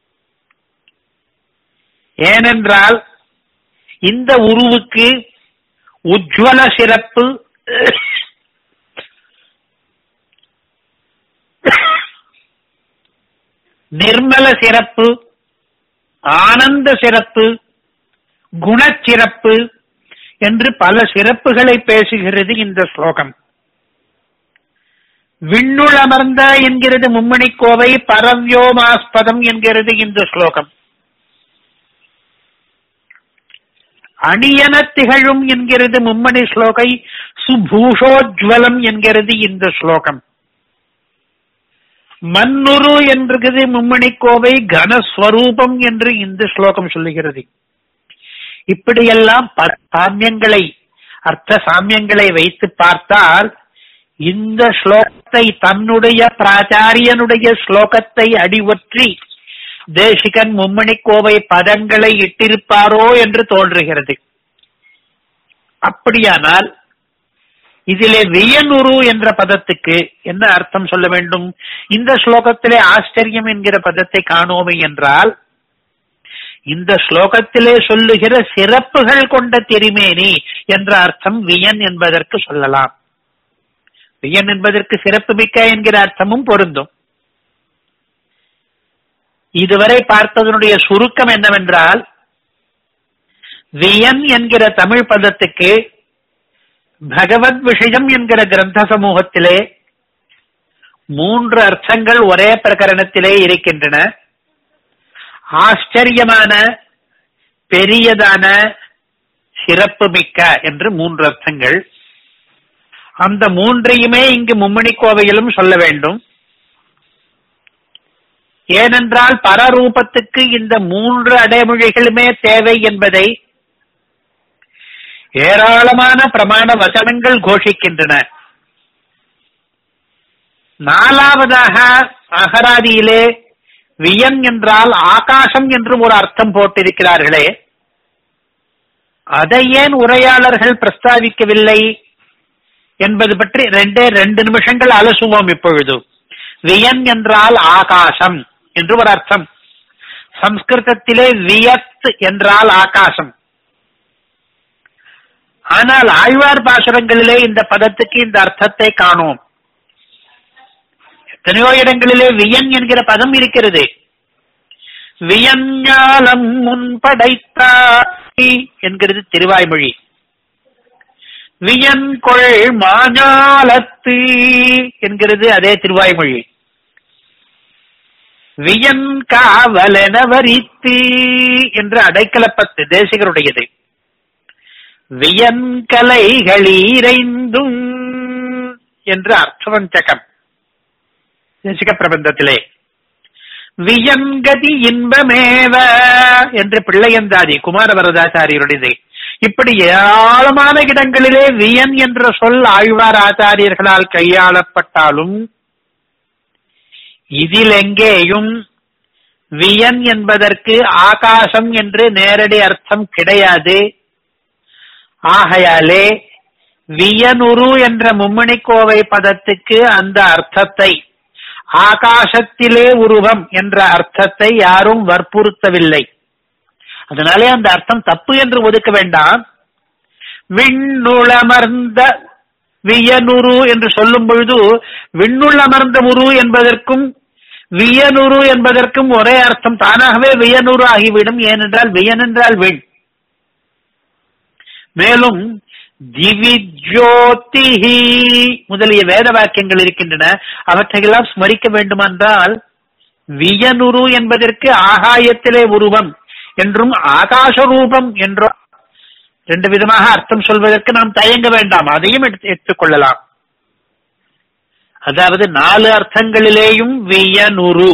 Speaker 1: ஏனென்றால் இந்த உருவுக்கு உஜ்வல சிறப்பு நிர்மல சிறப்பு ஆனந்த சிறப்பு குணச்சிறப்பு என்று பல சிறப்புகளை பேசுகிறது இந்த ஸ்லோகம் விண்ணுளமர்ந்த என்கிறது மும்மணி கோவை பரவ்யோமாஸ்பதம் என்கிறது இந்த ஸ்லோகம் அணியன திகழும் என்கிறது மும்மணி ஸ்லோகை சுபூஷோஜ்வலம் என்கிறது இந்த ஸ்லோகம் மன்னுரு என்றது மும்மணி கோவை கனஸ்வரூபம் என்று இந்த ஸ்லோகம் சொல்லுகிறது இப்படியெல்லாம் பல சாமியங்களை அர்த்த சாமியங்களை வைத்து பார்த்தால் இந்த ஸ்லோகத்தை தன்னுடைய பிராச்சாரியனுடைய ஸ்லோகத்தை அடிவற்றி தேசிகன் மும்மணி கோவை பதங்களை இட்டிருப்பாரோ என்று தோன்றுகிறது அப்படியானால் இதிலே வியனுரு என்ற பதத்துக்கு என்ன அர்த்தம் சொல்ல வேண்டும் இந்த ஸ்லோகத்திலே ஆச்சரியம் என்கிற பதத்தை காணோமே என்றால் இந்த ஸ்லோகத்திலே சொல்லுகிற சிறப்புகள் கொண்ட திருமேனி என்ற அர்த்தம் வியன் என்பதற்கு சொல்லலாம் வியன் என்பதற்கு சிறப்பு மிக்க என்கிற அர்த்தமும் பொருந்தும் இதுவரை பார்த்ததனுடைய சுருக்கம் என்னவென்றால் வியன் என்கிற தமிழ் பதத்துக்கு பகவத் விஷயம் என்கிற கிரந்த சமூகத்திலே மூன்று அர்த்தங்கள் ஒரே பிரகரணத்திலே இருக்கின்றன ஆச்சரியமான பெரியதான சிறப்பு மிக்க என்று மூன்று அர்த்தங்கள் அந்த மூன்றையுமே இங்கு மும்மணி கோவையிலும் சொல்ல வேண்டும் ஏனென்றால் பரரூபத்துக்கு இந்த மூன்று அடைமொழிகளுமே தேவை என்பதை ஏராளமான பிரமாண வசனங்கள் கோஷிக்கின்றன நாலாவதாக அகராதியிலே வியன் என்றால் ஆகாசம் என்று ஒரு அர்த்தம் போட்டிருக்கிறார்களே அதை ஏன் உரையாளர்கள் பிரஸ்தாவிக்கவில்லை என்பது பற்றி ரெண்டே ரெண்டு நிமிஷங்கள் அலசுவோம் இப்பொழுது வியன் என்றால் ஆகாசம் என்று ஒரு அர்த்தம் சம்ஸ்கிருதத்திலே வியத் என்றால் ஆகாசம் ஆனால் ஆழ்வார் பாசுரங்களிலே இந்த பதத்துக்கு இந்த அர்த்தத்தை காணோம் எத்தனையோ இடங்களிலே வியன் என்கிற பதம் இருக்கிறது வியஞ்ஞாலம் முன் படைத்தாய் என்கிறது திருவாய்மொழி வியன்கொள் மாஞாலத்து என்கிறது அதே திருவாய்மொழி வியன் காவலென வரித்து என்று அடைக்கலப்பத்து தேசிகருடையது வியன்கலைகளீரைந்தும் என்று அர்த்தவஞ்சகம் தேசிக பிரபந்தத்திலே வியங்கதி இன்பமேவ என்று பிள்ளையந்தாதி குமாரவரதாச்சாரியருடையது இப்படி ஏராளமான இடங்களிலே வியன் என்ற சொல் ஆழ்வார் ஆச்சாரியர்களால் கையாளப்பட்டாலும் இதில் எங்கேயும் வியன் என்பதற்கு ஆகாசம் என்று நேரடி அர்த்தம் கிடையாது ஆகையாலே வியனுரு என்ற மும்மணிக்கோவை பதத்துக்கு அந்த அர்த்தத்தை ஆகாசத்திலே உருவம் என்ற அர்த்தத்தை யாரும் வற்புறுத்தவில்லை அதனாலே அந்த அர்த்தம் தப்பு என்று ஒதுக்க வேண்டாம் விண்ணுளமர்ந்த வியனுரு என்று சொல்லும் பொழுது விண்ணுள்ளமர்ந்த உரு என்பதற்கும் வியனுரு என்பதற்கும் ஒரே அர்த்தம் தானாகவே வியனுரு ஆகிவிடும் ஏனென்றால் வியன் என்றால் விண் மேலும் திவிஜோதிஹி முதலிய வேத வாக்கியங்கள் இருக்கின்றன அவற்றையெல்லாம் ஸ்மரிக்க வேண்டுமென்றால் வியனுரு என்பதற்கு ஆகாயத்திலே உருவம் என்றும் ஆகாச ரூபம் என்றும் ரெண்டு விதமாக அர்த்தம் சொல்வதற்கு நாம் தயங்க வேண்டாம் அதையும் எடுத்து எடுத்துக்கொள்ளலாம் அதாவது நாலு அர்த்தங்களிலேயும் வியனுரு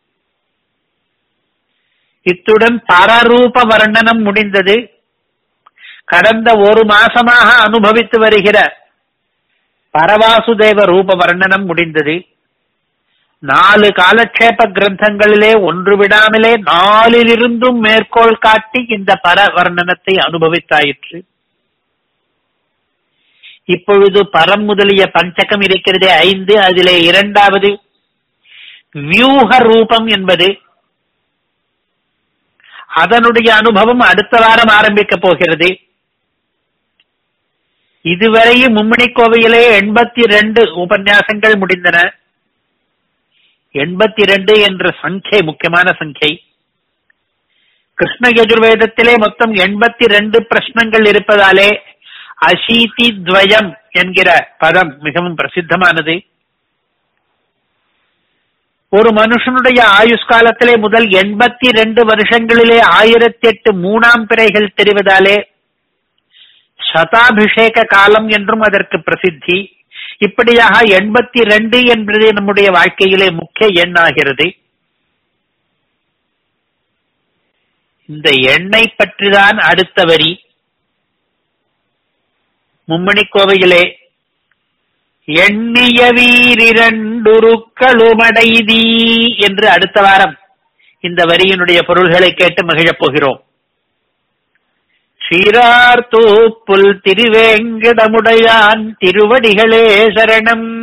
Speaker 1: இத்துடன் பரரூப வர்ணனம் முடிந்தது கடந்த ஒரு மாசமாக அனுபவித்து வருகிற பரவாசுதேவ ரூப வர்ணனம் முடிந்தது நாலு காலக்ஷேப கிரந்தங்களிலே ஒன்று விடாமலே நாலிலிருந்தும் மேற்கோள் காட்டி இந்த பர வர்ணனத்தை அனுபவித்தாயிற்று இப்பொழுது பரம் முதலிய பஞ்சகம் இருக்கிறதே ஐந்து அதிலே இரண்டாவது வியூக ரூபம் என்பது அதனுடைய அனுபவம் அடுத்த வாரம் ஆரம்பிக்க போகிறது இதுவரையும் மும்மணி கோவையிலே எண்பத்தி ரெண்டு உபன்யாசங்கள் முடிந்தன எண்பத்தி ரெண்டு என்ற சங்கை முக்கியமான சங்கை கிருஷ்ண யஜுர்வேதத்திலே மொத்தம் எண்பத்தி ரெண்டு பிரश्னங்கள் இருப்பதாலே அசீதி துவயம் என்கிற பதம் மிகவும் பிரசித்தமானது ஒரு மனுஷனுடைய ஆயுஷ் காலத்திலே முதல் எண்பத்தி ரெண்டு வருஷங்களிலே ஆயிரத்தி எட்டு மூணாம் பிறைகள் தெரிவதாலே சதாபிஷேக காலம் என்றும் அதற்கு பிரசித்தி இப்படியாக எண்பத்தி ரெண்டு என்பது நம்முடைய வாழ்க்கையிலே முக்கிய எண்ணாகிறது இந்த எண்ணை பற்றிதான் அடுத்த வரி மும்மணி கோவையிலே எண்ணிய வீரிரண்டுருக்களுமடைதி என்று அடுத்த வாரம் இந்த வரியினுடைய பொருள்களை கேட்டு மகிழப் போகிறோம் சீரார் தூப்புல் திருவேங்கடமுடையான் திருவடிகளே சரணம்